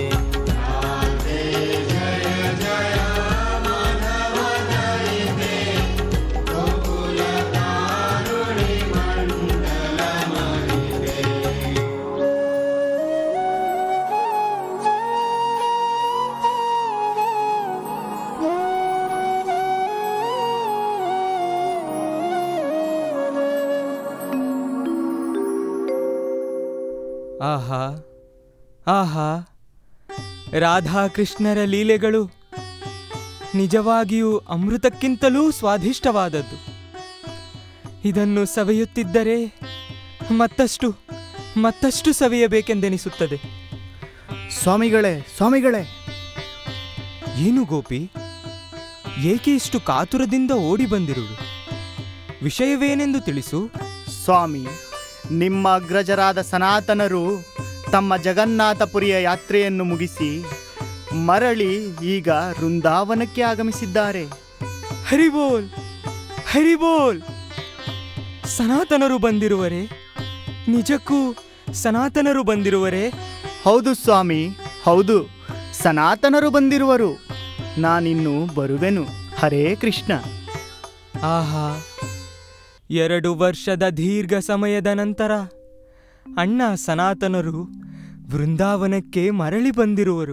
ಆಹಾ ಆಹಾ ರಾಧಾಕೃಷ್ಣರ ಲೀಲೆಗಳು ನಿಜವಾಗಿಯೂ ಅಮೃತಕ್ಕಿಂತಲೂ ಸ್ವಾದಿಷ್ಟವಾದದ್ದು ಇದನ್ನು ಸವೆಯುತ್ತಿದ್ದರೆ ಮತ್ತಷ್ಟು ಮತ್ತಷ್ಟು ಸವೆಯಬೇಕೆಂದೆನಿಸುತ್ತದೆ ಸ್ವಾಮಿಗಳೇ ಸ್ವಾಮಿಗಳೇ ಏನು ಗೋಪಿ ಏಕೆ ಇಷ್ಟು ಕಾತುರದಿಂದ ಓಡಿ ಬಂದಿರುವುದು ವಿಷಯವೇನೆಂದು ತಿಳಿಸು ಸ್ವಾಮಿ ನಿಮ್ಮ ಅಗ್ರಜರಾದ ಸನಾತನರು ತಮ್ಮ ಜಗನ್ನಾಥಪುರಿಯ ಯಾತ್ರೆಯನ್ನು ಮುಗಿಸಿ ಮರಳಿ ಈಗ ವೃಂದಾವನಕ್ಕೆ ಆಗಮಿಸಿದ್ದಾರೆ ಹರಿಬೋಲ್ ಹರಿಬೋಲ್ ಸನಾತನರು ಬಂದಿರುವರೆ ನಿಜಕ್ಕೂ ಸನಾತನರು ಬಂದಿರುವರೆ ಹೌದು ಸ್ವಾಮಿ ಹೌದು ಸನಾತನರು ಬಂದಿರುವರು ನಾನಿನ್ನು ಬರುವೆನು ಹರೇ ಕೃಷ್ಣ ಆಹಾ ಎರಡು ವರ್ಷದ ದೀರ್ಘ ಸಮಯದ ನಂತರ ಅಣ್ಣ ಸನಾತನರು ವೃಂದಾವನಕ್ಕೆ ಮರಳಿ ಬಂದಿರುವರು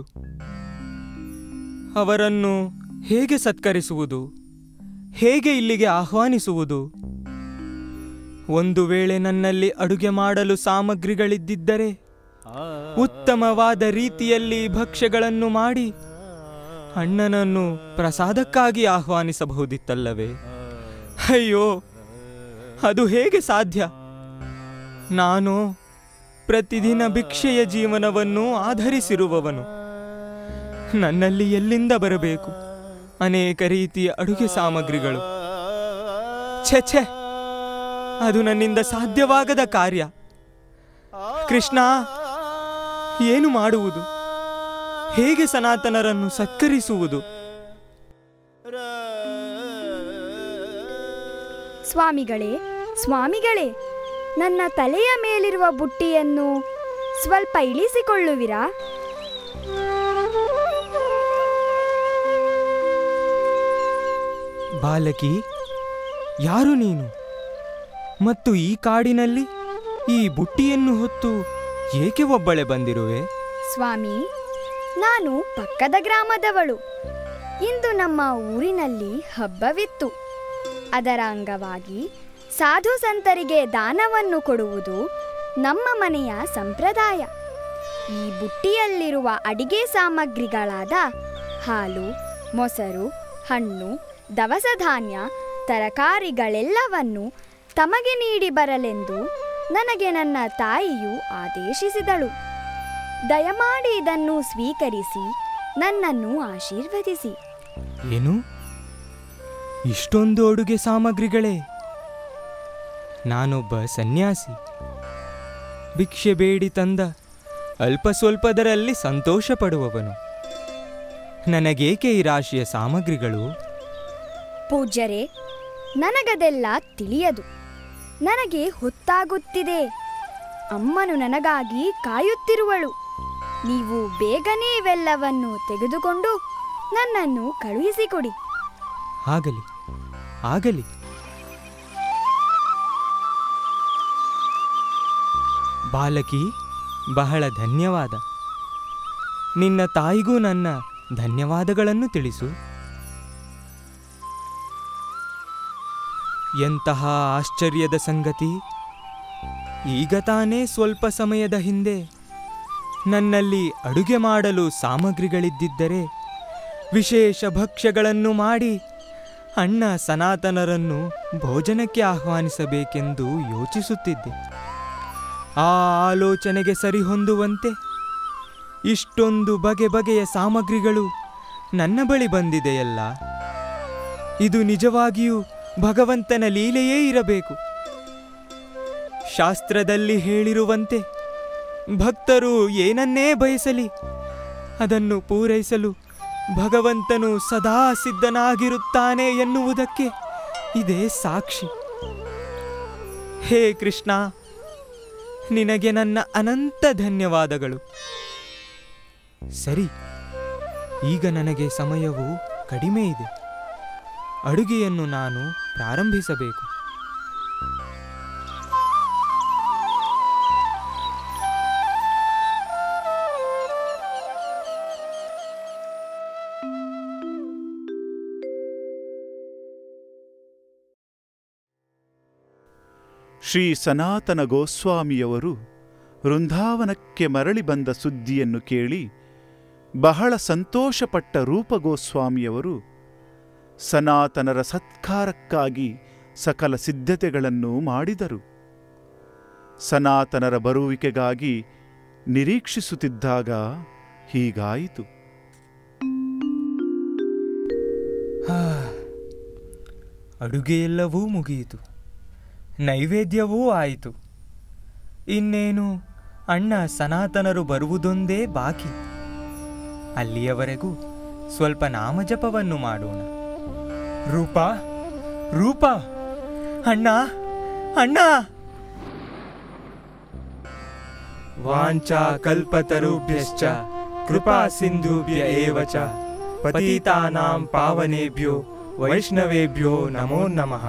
ಅವರನ್ನು ಹೇಗೆ ಸತ್ಕರಿಸುವುದು ಹೇಗೆ ಇಲ್ಲಿಗೆ ಆಹ್ವಾನಿಸುವುದು ಒಂದು ವೇಳೆ ನನ್ನಲ್ಲಿ ಅಡುಗೆ ಮಾಡಲು ಸಾಮಗ್ರಿಗಳಿದ್ದಿದ್ದರೆ ಉತ್ತಮವಾದ ರೀತಿಯಲ್ಲಿ ಭಕ್ಷ್ಯಗಳನ್ನು ಮಾಡಿ ಅಣ್ಣನನ್ನು ಪ್ರಸಾದಕ್ಕಾಗಿ ಆಹ್ವಾನಿಸಬಹುದಿತ್ತಲ್ಲವೇ ಅಯ್ಯೋ ಅದು ಹೇಗೆ ಸಾಧ್ಯ ನಾನು ಪ್ರತಿದಿನ ಭಿಕ್ಷೆಯ ಜೀವನವನ್ನು ಆಧರಿಸಿರುವವನು ನನ್ನಲ್ಲಿ ಎಲ್ಲಿಂದ ಬರಬೇಕು ಅನೇಕ ರೀತಿಯ ಅಡುಗೆ ಸಾಮಗ್ರಿಗಳು ಛೆ ಛೆ ಅದು ನನ್ನಿಂದ ಸಾಧ್ಯವಾಗದ ಕಾರ್ಯ ಕೃಷ್ಣ ಏನು ಮಾಡುವುದು ಹೇಗೆ ಸನಾತನರನ್ನು ಸತ್ಕರಿಸುವುದು ಸ್ವಾಮಿಗಳೇ ಸ್ವಾಮಿಗಳೇ ನನ್ನ ತಲೆಯ ಮೇಲಿರುವ ಬುಟ್ಟಿಯನ್ನು ಸ್ವಲ್ಪ ಇಳಿಸಿಕೊಳ್ಳುವಿರಾ ಬಾಲಕಿ ಯಾರು ನೀನು ಮತ್ತು ಈ ಕಾಡಿನಲ್ಲಿ ಈ ಬುಟ್ಟಿಯನ್ನು ಹೊತ್ತು ಏಕೆ ಒಬ್ಬಳೆ ಬಂದಿರುವೆ ಸ್ವಾಮಿ ನಾನು ಪಕ್ಕದ ಗ್ರಾಮದವಳು ಇಂದು ನಮ್ಮ ಊರಿನಲ್ಲಿ ಹಬ್ಬವಿತ್ತು ಅದರ ಅಂಗವಾಗಿ ಸಾಧು ಸಂತರಿಗೆ ದಾನವನ್ನು ಕೊಡುವುದು ನಮ್ಮ ಮನೆಯ ಸಂಪ್ರದಾಯ ಈ ಬುಟ್ಟಿಯಲ್ಲಿರುವ ಅಡಿಗೆ ಸಾಮಗ್ರಿಗಳಾದ ಹಾಲು ಮೊಸರು ಹಣ್ಣು ದವಸ ಧಾನ್ಯ ತರಕಾರಿಗಳೆಲ್ಲವನ್ನು ತಮಗೆ ನೀಡಿ ಬರಲೆಂದು ನನಗೆ ನನ್ನ ತಾಯಿಯು ಆದೇಶಿಸಿದಳು ದಯಮಾಡಿ ಇದನ್ನು ಸ್ವೀಕರಿಸಿ ನನ್ನನ್ನು ಆಶೀರ್ವದಿಸಿ ಏನು ಇಷ್ಟೊಂದು ಅಡುಗೆ ಸಾಮಗ್ರಿಗಳೇ ನಾನೊಬ್ಬ ಸನ್ಯಾಸಿ ಭಿಕ್ಷೆ ಬೇಡಿ ತಂದ ಅಲ್ಪ ಸ್ವಲ್ಪದರಲ್ಲಿ ಸಂತೋಷ ಪಡುವವನು ನನಗೇಕೆ ಈ ರಾಶಿಯ ಸಾಮಗ್ರಿಗಳು ಪೂಜ್ಯರೇ ನನಗದೆಲ್ಲ ತಿಳಿಯದು ನನಗೆ ಹೊತ್ತಾಗುತ್ತಿದೆ ಅಮ್ಮನು ನನಗಾಗಿ ಕಾಯುತ್ತಿರುವಳು ನೀವು ಬೇಗನೆ ಇವೆಲ್ಲವನ್ನು ತೆಗೆದುಕೊಂಡು ನನ್ನನ್ನು ಕಳುಹಿಸಿಕೊಡಿ ಆಗಲಿ ಆಗಲಿ ಬಾಲಕಿ ಬಹಳ ಧನ್ಯವಾದ ನಿನ್ನ ತಾಯಿಗೂ ನನ್ನ ಧನ್ಯವಾದಗಳನ್ನು ತಿಳಿಸು ಎಂತಹ ಆಶ್ಚರ್ಯದ ಸಂಗತಿ ಈಗ ತಾನೇ ಸ್ವಲ್ಪ ಸಮಯದ ಹಿಂದೆ ನನ್ನಲ್ಲಿ ಅಡುಗೆ ಮಾಡಲು ಸಾಮಗ್ರಿಗಳಿದ್ದಿದ್ದರೆ ವಿಶೇಷ ಭಕ್ಷ್ಯಗಳನ್ನು ಮಾಡಿ ಅಣ್ಣ ಸನಾತನರನ್ನು ಭೋಜನಕ್ಕೆ ಆಹ್ವಾನಿಸಬೇಕೆಂದು ಯೋಚಿಸುತ್ತಿದ್ದೆ ಆ ಆಲೋಚನೆಗೆ ಸರಿಹೊಂದುವಂತೆ ಇಷ್ಟೊಂದು ಬಗೆ ಬಗೆಯ ಸಾಮಗ್ರಿಗಳು ನನ್ನ ಬಳಿ ಬಂದಿದೆಯಲ್ಲ ಇದು ನಿಜವಾಗಿಯೂ ಭಗವಂತನ ಲೀಲೆಯೇ ಇರಬೇಕು ಶಾಸ್ತ್ರದಲ್ಲಿ ಹೇಳಿರುವಂತೆ ಭಕ್ತರು ಏನನ್ನೇ ಬಯಸಲಿ ಅದನ್ನು ಪೂರೈಸಲು ಭಗವಂತನು ಸದಾ ಸಿದ್ಧನಾಗಿರುತ್ತಾನೆ ಎನ್ನುವುದಕ್ಕೆ ಇದೇ ಸಾಕ್ಷಿ ಹೇ ಕೃಷ್ಣ ನಿನಗೆ ನನ್ನ ಅನಂತ ಧನ್ಯವಾದಗಳು ಸರಿ ಈಗ ನನಗೆ ಸಮಯವು ಕಡಿಮೆ ಇದೆ ಅಡುಗೆಯನ್ನು ನಾನು ಪ್ರಾರಂಭಿಸಬೇಕು ಶ್ರೀ ಸನಾತನ ಗೋಸ್ವಾಮಿಯವರು ವೃಂದಾವನಕ್ಕೆ ಮರಳಿ ಬಂದ ಸುದ್ದಿಯನ್ನು ಕೇಳಿ ಬಹಳ ಸಂತೋಷಪಟ್ಟ ರೂಪ ಗೋಸ್ವಾಮಿಯವರು ಸನಾತನರ ಸತ್ಕಾರಕ್ಕಾಗಿ ಸಕಲ ಸಿದ್ಧತೆಗಳನ್ನು ಮಾಡಿದರು ಸನಾತನರ ಬರುವಿಕೆಗಾಗಿ ನಿರೀಕ್ಷಿಸುತ್ತಿದ್ದಾಗ ಹೀಗಾಯಿತು ಹಾ. ಅಡುಗೆಯೆಲ್ಲವೂ ಮುಗಿಯಿತು ನೈವೇದ್ಯವೂ ಆಯಿತು ಇನ್ನೇನು ಅಣ್ಣ ಸನಾತನರು ಬರುವುದೊಂದೇ ಬಾಕಿ ಅಲ್ಲಿಯವರೆಗೂ ಸ್ವಲ್ಪ ನಾಮಜಪವನ್ನು ಮಾಡೋಣ ರೂಪ ರೂಪ ಅಣ್ಣ ಅಣ್ಣ ವಾಂಚಾ ಕಲ್ಪತರುಭ್ಯಶ್ಚ ಕೃಪಾ ಸಿಂಧುಭ್ಯ ಏವ ಚ ಪತಿತಾನಾಂ ಪಾವನೇಭ್ಯೋ ವೈಷ್ಣವೇಭ್ಯೋ ನಮೋ ನಮಃ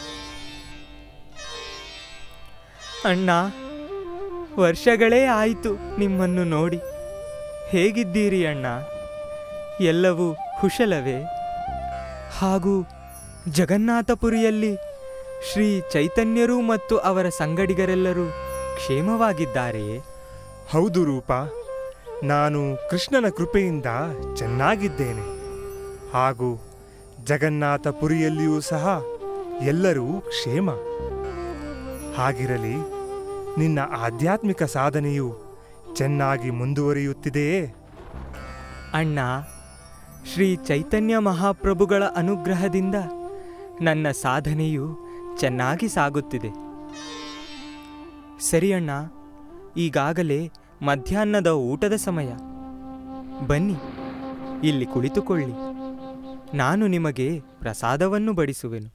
ಅಣ್ಣ ವರ್ಷಗಳೇ ಆಯಿತು ನಿಮ್ಮನ್ನು ನೋಡಿ ಹೇಗಿದ್ದೀರಿ ಅಣ್ಣ ಎಲ್ಲವೂ ಕುಶಲವೇ ಹಾಗೂ ಜಗನ್ನಾಥಪುರಿಯಲ್ಲಿ ಶ್ರೀ ಚೈತನ್ಯರು ಮತ್ತು ಅವರ ಸಂಗಡಿಗರೆಲ್ಲರೂ ಕ್ಷೇಮವಾಗಿದ್ದಾರೆಯೇ ಹೌದು ರೂಪ ನಾನು ಕೃಷ್ಣನ ಕೃಪೆಯಿಂದ ಚೆನ್ನಾಗಿದ್ದೇನೆ ಹಾಗೂ ಜಗನ್ನಾಥಪುರಿಯಲ್ಲಿಯೂ ಸಹ ಎಲ್ಲರೂ ಕ್ಷೇಮ ಹಾಗಿರಲಿ ನಿನ್ನ ಆಧ್ಯಾತ್ಮಿಕ ಸಾಧನೆಯು ಚೆನ್ನಾಗಿ ಮುಂದುವರಿಯುತ್ತಿದೆಯೇ ಅಣ್ಣ ಶ್ರೀ ಚೈತನ್ಯ ಮಹಾಪ್ರಭುಗಳ ಅನುಗ್ರಹದಿಂದ ನನ್ನ ಸಾಧನೆಯು ಚೆನ್ನಾಗಿ ಸಾಗುತ್ತಿದೆ ಸರಿ ಅಣ್ಣ ಈಗಾಗಲೇ ಮಧ್ಯಾಹ್ನದ ಊಟದ ಸಮಯ ಬನ್ನಿ ಇಲ್ಲಿ ಕುಳಿತುಕೊಳ್ಳಿ ನಾನು ನಿಮಗೆ ಪ್ರಸಾದವನ್ನು ಬಡಿಸುವೆನು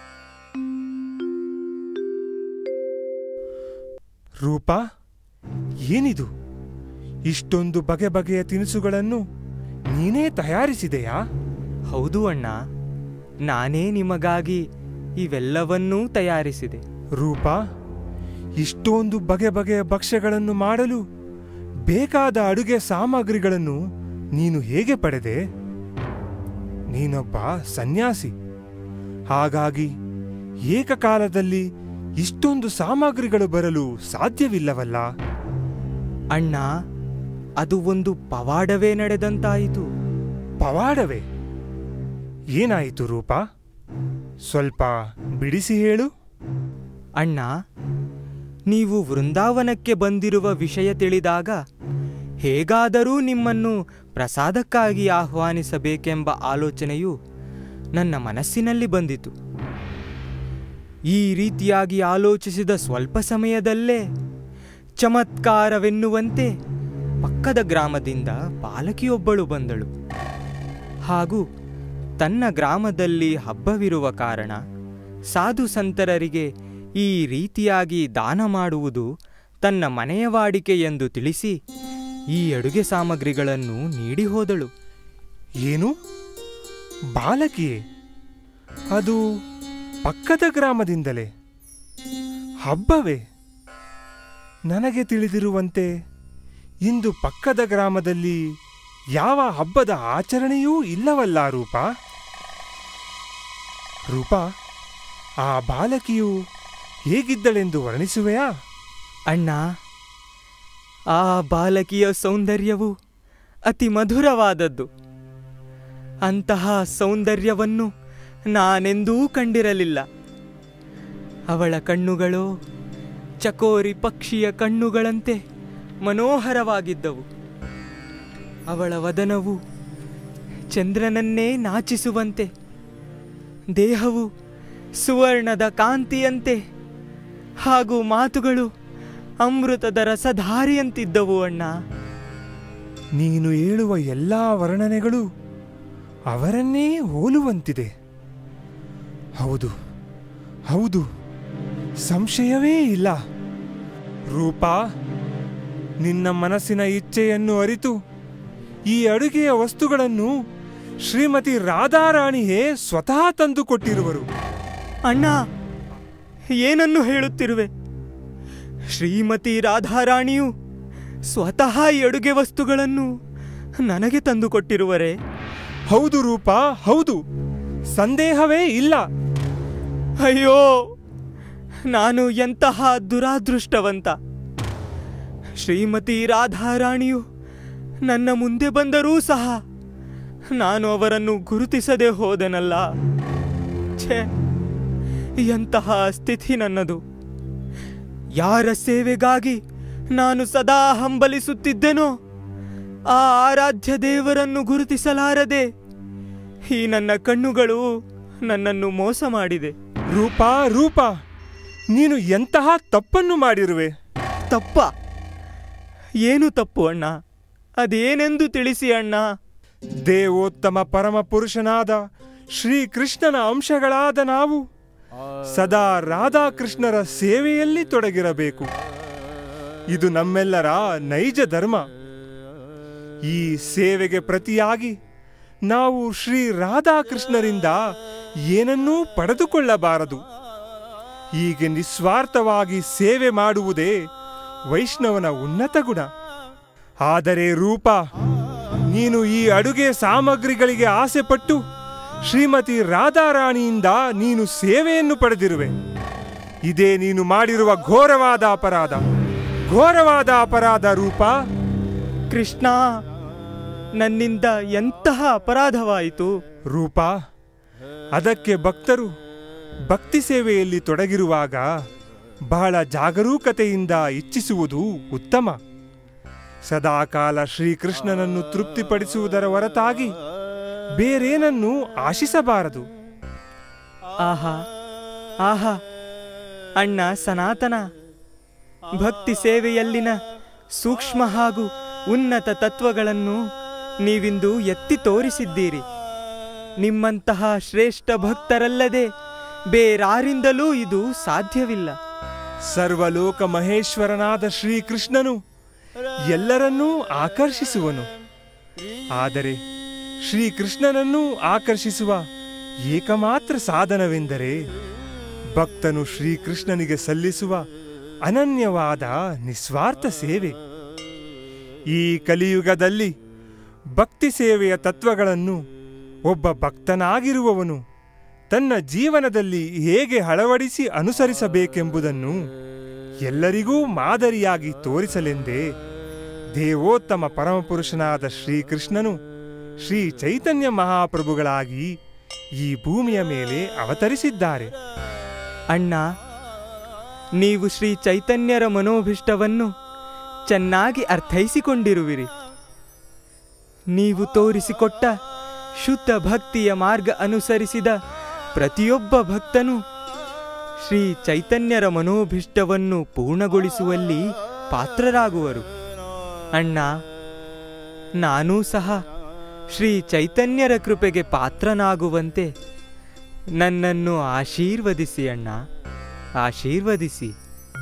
ರೂಪ ಏನಿದು ಇಷ್ಟೊಂದು ಬಗೆ ಬಗೆಯ ತಿನಿಸುಗಳನ್ನು ನೀನೇ ತಯಾರಿಸಿದೆಯಾ ಹೌದು ಅಣ್ಣ ನಾನೇ ನಿಮಗಾಗಿ ಇವೆಲ್ಲವನ್ನೂ ತಯಾರಿಸಿದೆ ರೂಪ ಇಷ್ಟೊಂದು ಬಗೆ ಬಗೆಯ ಭಕ್ಷ್ಯಗಳನ್ನು ಮಾಡಲು ಬೇಕಾದ ಅಡುಗೆ ಸಾಮಗ್ರಿಗಳನ್ನು ನೀನು ಹೇಗೆ ಪಡೆದೆ ನೀನೊಬ್ಬ ಸನ್ಯಾಸಿ ಹಾಗಾಗಿ ಏಕಕಾಲದಲ್ಲಿ ಇಷ್ಟೊಂದು ಸಾಮಗ್ರಿಗಳು ಬರಲು ಸಾಧ್ಯವಿಲ್ಲವಲ್ಲ ಅಣ್ಣ ಅದು ಒಂದು ಪವಾಡವೇ ನಡೆದಂತಾಯಿತು ಪವಾಡವೇ ಏನಾಯಿತು ರೂಪ ಸ್ವಲ್ಪ ಬಿಡಿಸಿ ಹೇಳು ಅಣ್ಣ ನೀವು ವೃಂದಾವನಕ್ಕೆ ಬಂದಿರುವ ವಿಷಯ ತಿಳಿದಾಗ ಹೇಗಾದರೂ ನಿಮ್ಮನ್ನು ಪ್ರಸಾದಕ್ಕಾಗಿ ಆಹ್ವಾನಿಸಬೇಕೆಂಬ ಆಲೋಚನೆಯು ನನ್ನ ಮನಸ್ಸಿನಲ್ಲಿ ಬಂದಿತು ಈ ರೀತಿಯಾಗಿ ಆಲೋಚಿಸಿದ ಸ್ವಲ್ಪ ಸಮಯದಲ್ಲೇ ಚಮತ್ಕಾರವೆನ್ನುವಂತೆ ಪಕ್ಕದ ಗ್ರಾಮದಿಂದ ಬಾಲಕಿಯೊಬ್ಬಳು ಬಂದಳು ಹಾಗೂ ತನ್ನ ಗ್ರಾಮದಲ್ಲಿ ಹಬ್ಬವಿರುವ ಕಾರಣ ಸಾಧು ಸಂತರರಿಗೆ ಈ ರೀತಿಯಾಗಿ ದಾನ ಮಾಡುವುದು ತನ್ನ ಮನೆಯ ವಾಡಿಕೆ ಎಂದು ತಿಳಿಸಿ ಈ ಅಡುಗೆ ಸಾಮಗ್ರಿಗಳನ್ನು ನೀಡಿ ಹೋದಳು ಏನು ಬಾಲಕಿಯೇ ಅದು ಪಕ್ಕದ ಗ್ರಾಮದಿಂದಲೇ ಹಬ್ಬವೇ ನನಗೆ ತಿಳಿದಿರುವಂತೆ ಇಂದು ಪಕ್ಕದ ಗ್ರಾಮದಲ್ಲಿ ಯಾವ ಹಬ್ಬದ ಆಚರಣೆಯೂ ಇಲ್ಲವಲ್ಲ ರೂಪ ರೂಪ ಆ ಬಾಲಕಿಯು ಹೇಗಿದ್ದಳೆಂದು ವರ್ಣಿಸುವೆಯಾ ಅಣ್ಣ ಆ ಬಾಲಕಿಯ ಸೌಂದರ್ಯವು ಅತಿ ಮಧುರವಾದದ್ದು ಅಂತಹ ಸೌಂದರ್ಯವನ್ನು ನಾನೆಂದೂ ಕಂಡಿರಲಿಲ್ಲ ಅವಳ ಕಣ್ಣುಗಳು ಚಕೋರಿ ಪಕ್ಷಿಯ ಕಣ್ಣುಗಳಂತೆ ಮನೋಹರವಾಗಿದ್ದವು ಅವಳ ವದನವು ಚಂದ್ರನನ್ನೇ ನಾಚಿಸುವಂತೆ ದೇಹವು ಸುವರ್ಣದ ಕಾಂತಿಯಂತೆ ಹಾಗೂ ಮಾತುಗಳು ಅಮೃತದ ರಸಧಾರಿಯಂತಿದ್ದವು ಅಣ್ಣ ನೀನು ಹೇಳುವ ಎಲ್ಲಾ ವರ್ಣನೆಗಳು ಅವರನ್ನೇ ಹೋಲುವಂತಿದೆ ಹೌದು ಹೌದು ಸಂಶಯವೇ ಇಲ್ಲ ರೂಪ ನಿನ್ನ ಮನಸ್ಸಿನ ಇಚ್ಛೆಯನ್ನು ಅರಿತು ಈ ಅಡುಗೆಯ ವಸ್ತುಗಳನ್ನು ಶ್ರೀಮತಿ ರಾಧಾರಾಣಿಯೇ ಸ್ವತಃ ತಂದುಕೊಟ್ಟಿರುವರು ಅಣ್ಣ ಏನನ್ನು ಹೇಳುತ್ತಿರುವೆ ಶ್ರೀಮತಿ ರಾಧಾರಾಣಿಯು ಸ್ವತಃ ಈ ಅಡುಗೆ ವಸ್ತುಗಳನ್ನು ನನಗೆ ತಂದುಕೊಟ್ಟಿರುವರೆ ಹೌದು ರೂಪ ಹೌದು ಸಂದೇಹವೇ ಇಲ್ಲ ಅಯ್ಯೋ ನಾನು ಎಂತಹ ದುರಾದೃಷ್ಟವಂತ ಶ್ರೀಮತಿ ರಾಧಾರಾಣಿಯು ನನ್ನ ಮುಂದೆ ಬಂದರೂ ಸಹ ನಾನು ಅವರನ್ನು ಗುರುತಿಸದೆ ಹೋದೆನಲ್ಲ ಛೇ ಎಂತಹ ಸ್ಥಿತಿ ನನ್ನದು ಯಾರ ಸೇವೆಗಾಗಿ ನಾನು ಸದಾ ಹಂಬಲಿಸುತ್ತಿದ್ದೆನೋ ಆ ಆರಾಧ್ಯ ದೇವರನ್ನು ಗುರುತಿಸಲಾರದೆ ಈ ನನ್ನ ಕಣ್ಣುಗಳು ನನ್ನನ್ನು ಮೋಸ ಮಾಡಿದೆ ರೂಪ ರೂಪ ನೀನು ಎಂತಹ ತಪ್ಪನ್ನು ಮಾಡಿರುವೆ ತಪ್ಪ ಏನು ತಪ್ಪು ಅಣ್ಣ ಅದೇನೆಂದು ತಿಳಿಸಿ ಅಣ್ಣ ದೇವೋತ್ತಮ ಪರಮ ಪುರುಷನಾದ ಶ್ರೀಕೃಷ್ಣನ ಅಂಶಗಳಾದ ನಾವು ಸದಾ ರಾಧಾಕೃಷ್ಣರ ಸೇವೆಯಲ್ಲಿ ತೊಡಗಿರಬೇಕು ಇದು ನಮ್ಮೆಲ್ಲರ ನೈಜ ಧರ್ಮ ಈ ಸೇವೆಗೆ ಪ್ರತಿಯಾಗಿ ನಾವು ಶ್ರೀ ರಾಧಾಕೃಷ್ಣರಿಂದ ಏನನ್ನೂ ಪಡೆದುಕೊಳ್ಳಬಾರದು ಹೀಗೆ ನಿಸ್ವಾರ್ಥವಾಗಿ ಸೇವೆ ಮಾಡುವುದೇ ವೈಷ್ಣವನ ಉನ್ನತ ಗುಣ ಆದರೆ ರೂಪ ನೀನು ಈ ಅಡುಗೆ ಸಾಮಗ್ರಿಗಳಿಗೆ ಆಸೆಪಟ್ಟು ಶ್ರೀಮತಿ ರಾಧಾರಾಣಿಯಿಂದ ನೀನು ಸೇವೆಯನ್ನು ಪಡೆದಿರುವೆ ಇದೇ ನೀನು ಮಾಡಿರುವ ಘೋರವಾದ ಅಪರಾಧ ಘೋರವಾದ ಅಪರಾಧ ರೂಪ ಕೃಷ್ಣ ನನ್ನಿಂದ ಎಂತಹ ಅಪರಾಧವಾಯಿತು ರೂಪ ಅದಕ್ಕೆ ಭಕ್ತರು ಭಕ್ತಿ ಸೇವೆಯಲ್ಲಿ ತೊಡಗಿರುವಾಗ ಬಹಳ ಜಾಗರೂಕತೆಯಿಂದ ಇಚ್ಛಿಸುವುದು ಉತ್ತಮ ಸದಾಕಾಲ ಶ್ರೀಕೃಷ್ಣನನ್ನು ತೃಪ್ತಿಪಡಿಸುವುದರ ಹೊರತಾಗಿ ಬೇರೇನನ್ನು ಆಶಿಸಬಾರದು ಆಹಾ ಆಹಾ ಅಣ್ಣ ಸನಾತನ ಭಕ್ತಿ ಸೇವೆಯಲ್ಲಿನ ಸೂಕ್ಷ್ಮ ಹಾಗೂ ಉನ್ನತ ತತ್ವಗಳನ್ನು ನೀವಿಂದು ಎತ್ತಿ ತೋರಿಸಿದ್ದೀರಿ ನಿಮ್ಮಂತಹ ಶ್ರೇಷ್ಠ ಭಕ್ತರಲ್ಲದೆ ಬೇರಾರಿಂದಲೂ ಇದು ಸಾಧ್ಯವಿಲ್ಲ ಸರ್ವಲೋಕ ಮಹೇಶ್ವರನಾದ ಶ್ರೀಕೃಷ್ಣನು ಎಲ್ಲರನ್ನೂ ಆಕರ್ಷಿಸುವನು ಆದರೆ ಶ್ರೀಕೃಷ್ಣನನ್ನೂ ಆಕರ್ಷಿಸುವ ಏಕಮಾತ್ರ ಸಾಧನವೆಂದರೆ ಭಕ್ತನು ಶ್ರೀಕೃಷ್ಣನಿಗೆ ಸಲ್ಲಿಸುವ ಅನನ್ಯವಾದ ನಿಸ್ವಾರ್ಥ ಸೇವೆ ಈ ಕಲಿಯುಗದಲ್ಲಿ ಭಕ್ತಿ ಸೇವೆಯ ತತ್ವಗಳನ್ನು ಒಬ್ಬ ಭಕ್ತನಾಗಿರುವವನು ತನ್ನ ಜೀವನದಲ್ಲಿ ಹೇಗೆ ಅಳವಡಿಸಿ ಅನುಸರಿಸಬೇಕೆಂಬುದನ್ನು ಎಲ್ಲರಿಗೂ ಮಾದರಿಯಾಗಿ ತೋರಿಸಲೆಂದೇ ದೇವೋತ್ತಮ ಪರಮಪುರುಷನಾದ ಶ್ರೀಕೃಷ್ಣನು ಶ್ರೀ ಚೈತನ್ಯ ಮಹಾಪ್ರಭುಗಳಾಗಿ ಈ ಭೂಮಿಯ ಮೇಲೆ ಅವತರಿಸಿದ್ದಾರೆ ಅಣ್ಣ ನೀವು ಶ್ರೀ ಚೈತನ್ಯರ ಮನೋಭಿಷ್ಟವನ್ನು ಚೆನ್ನಾಗಿ ಅರ್ಥೈಸಿಕೊಂಡಿರುವಿರಿ ನೀವು ತೋರಿಸಿಕೊಟ್ಟ ಶುದ್ಧ ಭಕ್ತಿಯ ಮಾರ್ಗ ಅನುಸರಿಸಿದ ಪ್ರತಿಯೊಬ್ಬ ಭಕ್ತನು ಶ್ರೀ ಚೈತನ್ಯರ ಮನೋಭಿಷ್ಟವನ್ನು ಪೂರ್ಣಗೊಳಿಸುವಲ್ಲಿ ಪಾತ್ರರಾಗುವರು ಅಣ್ಣ ನಾನೂ ಸಹ ಶ್ರೀ ಚೈತನ್ಯರ ಕೃಪೆಗೆ ಪಾತ್ರನಾಗುವಂತೆ ನನ್ನನ್ನು ಆಶೀರ್ವದಿಸಿ ಅಣ್ಣ ಆಶೀರ್ವದಿಸಿ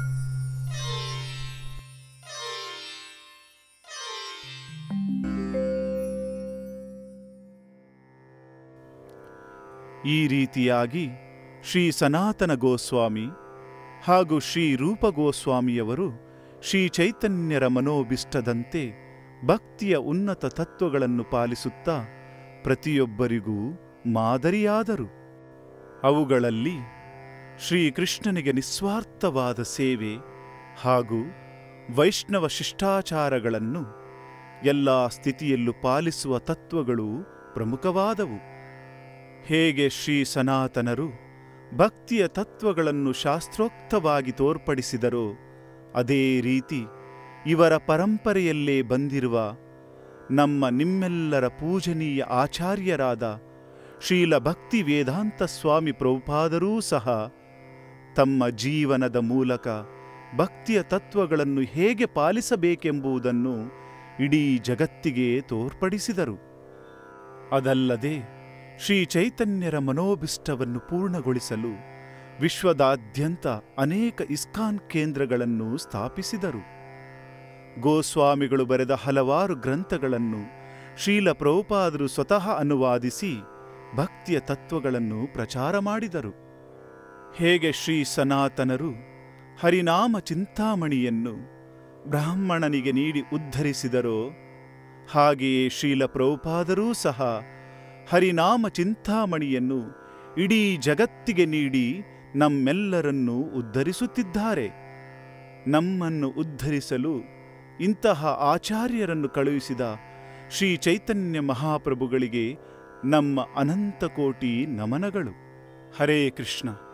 ಈ ರೀತಿಯಾಗಿ ಶ್ರೀ ಸನಾತನ ಗೋಸ್ವಾಮಿ ಹಾಗೂ ಶ್ರೀ ರೂಪ ಗೋಸ್ವಾಮಿಯವರು ಶ್ರೀ ಚೈತನ್ಯರ ಮನೋಭಿಷ್ಟದಂತೆ ಭಕ್ತಿಯ ಉನ್ನತ ತತ್ವಗಳನ್ನು ಪಾಲಿಸುತ್ತಾ ಪ್ರತಿಯೊಬ್ಬರಿಗೂ ಮಾದರಿಯಾದರು ಅವುಗಳಲ್ಲಿ ಶ್ರೀಕೃಷ್ಣನಿಗೆ ನಿಸ್ವಾರ್ಥವಾದ ಸೇವೆ ಹಾಗೂ ವೈಷ್ಣವ ಶಿಷ್ಟಾಚಾರಗಳನ್ನು ಎಲ್ಲ ಸ್ಥಿತಿಯಲ್ಲೂ ಪಾಲಿಸುವ ತತ್ವಗಳು ಪ್ರಮುಖವಾದವು ಹೇಗೆ ಶ್ರೀ ಸನಾತನರು ಭಕ್ತಿಯ ತತ್ವಗಳನ್ನು ಶಾಸ್ತ್ರೋಕ್ತವಾಗಿ ತೋರ್ಪಡಿಸಿದರೋ ಅದೇ ರೀತಿ ಇವರ ಪರಂಪರೆಯಲ್ಲೇ ಬಂದಿರುವ ನಮ್ಮ ನಿಮ್ಮೆಲ್ಲರ ಪೂಜನೀಯ ಆಚಾರ್ಯರಾದ ಶ್ರೀಲ ಭಕ್ತಿ ವೇದಾಂತ ಸ್ವಾಮಿ ಪ್ರಭುಪಾದರೂ ಸಹ ತಮ್ಮ ಜೀವನದ ಮೂಲಕ ಭಕ್ತಿಯ ತತ್ವಗಳನ್ನು ಹೇಗೆ ಪಾಲಿಸಬೇಕೆಂಬುದನ್ನು ಇಡೀ ಜಗತ್ತಿಗೆ ತೋರ್ಪಡಿಸಿದರು ಅದಲ್ಲದೆ ಶ್ರೀ ಚೈತನ್ಯರ ಮನೋಭಿಷ್ಟವನ್ನು ಪೂರ್ಣಗೊಳಿಸಲು ವಿಶ್ವದಾದ್ಯಂತ ಅನೇಕ ಇಸ್ಕಾನ್ ಕೇಂದ್ರಗಳನ್ನು ಸ್ಥಾಪಿಸಿದರು ಗೋಸ್ವಾಮಿಗಳು ಬರೆದ ಹಲವಾರು ಗ್ರಂಥಗಳನ್ನು ಶ್ರೀಲ ಪ್ರಭುಪಾದರು ಸ್ವತಃ ಅನುವಾದಿಸಿ ಭಕ್ತಿಯ ತತ್ವಗಳನ್ನು ಪ್ರಚಾರ ಮಾಡಿದರು ಹೇಗೆ ಶ್ರೀ ಸನಾತನರು ಹರಿನಾಮ ಚಿಂತಾಮಣಿಯನ್ನು ಬ್ರಾಹ್ಮಣನಿಗೆ ನೀಡಿ ಉದ್ಧರಿಸಿದರೋ ಹಾಗೆಯೇ ಶ್ರೀಲ ಪ್ರಭುಪಾದರೂ ಸಹ ಹರಿನಾಮ ಚಿಂತಾಮಣಿಯನ್ನು ಇಡೀ ಜಗತ್ತಿಗೆ ನೀಡಿ ನಮ್ಮೆಲ್ಲರನ್ನೂ ಉದ್ಧರಿಸುತ್ತಿದ್ದಾರೆ ನಮ್ಮನ್ನು ಉದ್ಧರಿಸಲು ಇಂತಹ ಆಚಾರ್ಯರನ್ನು ಕಳುಹಿಸಿದ ಶ್ರೀ ಚೈತನ್ಯ ಮಹಾಪ್ರಭುಗಳಿಗೆ ನಮ್ಮ ಅನಂತ ಕೋಟಿ ನಮನಗಳು ಹರೇ ಕೃಷ್ಣ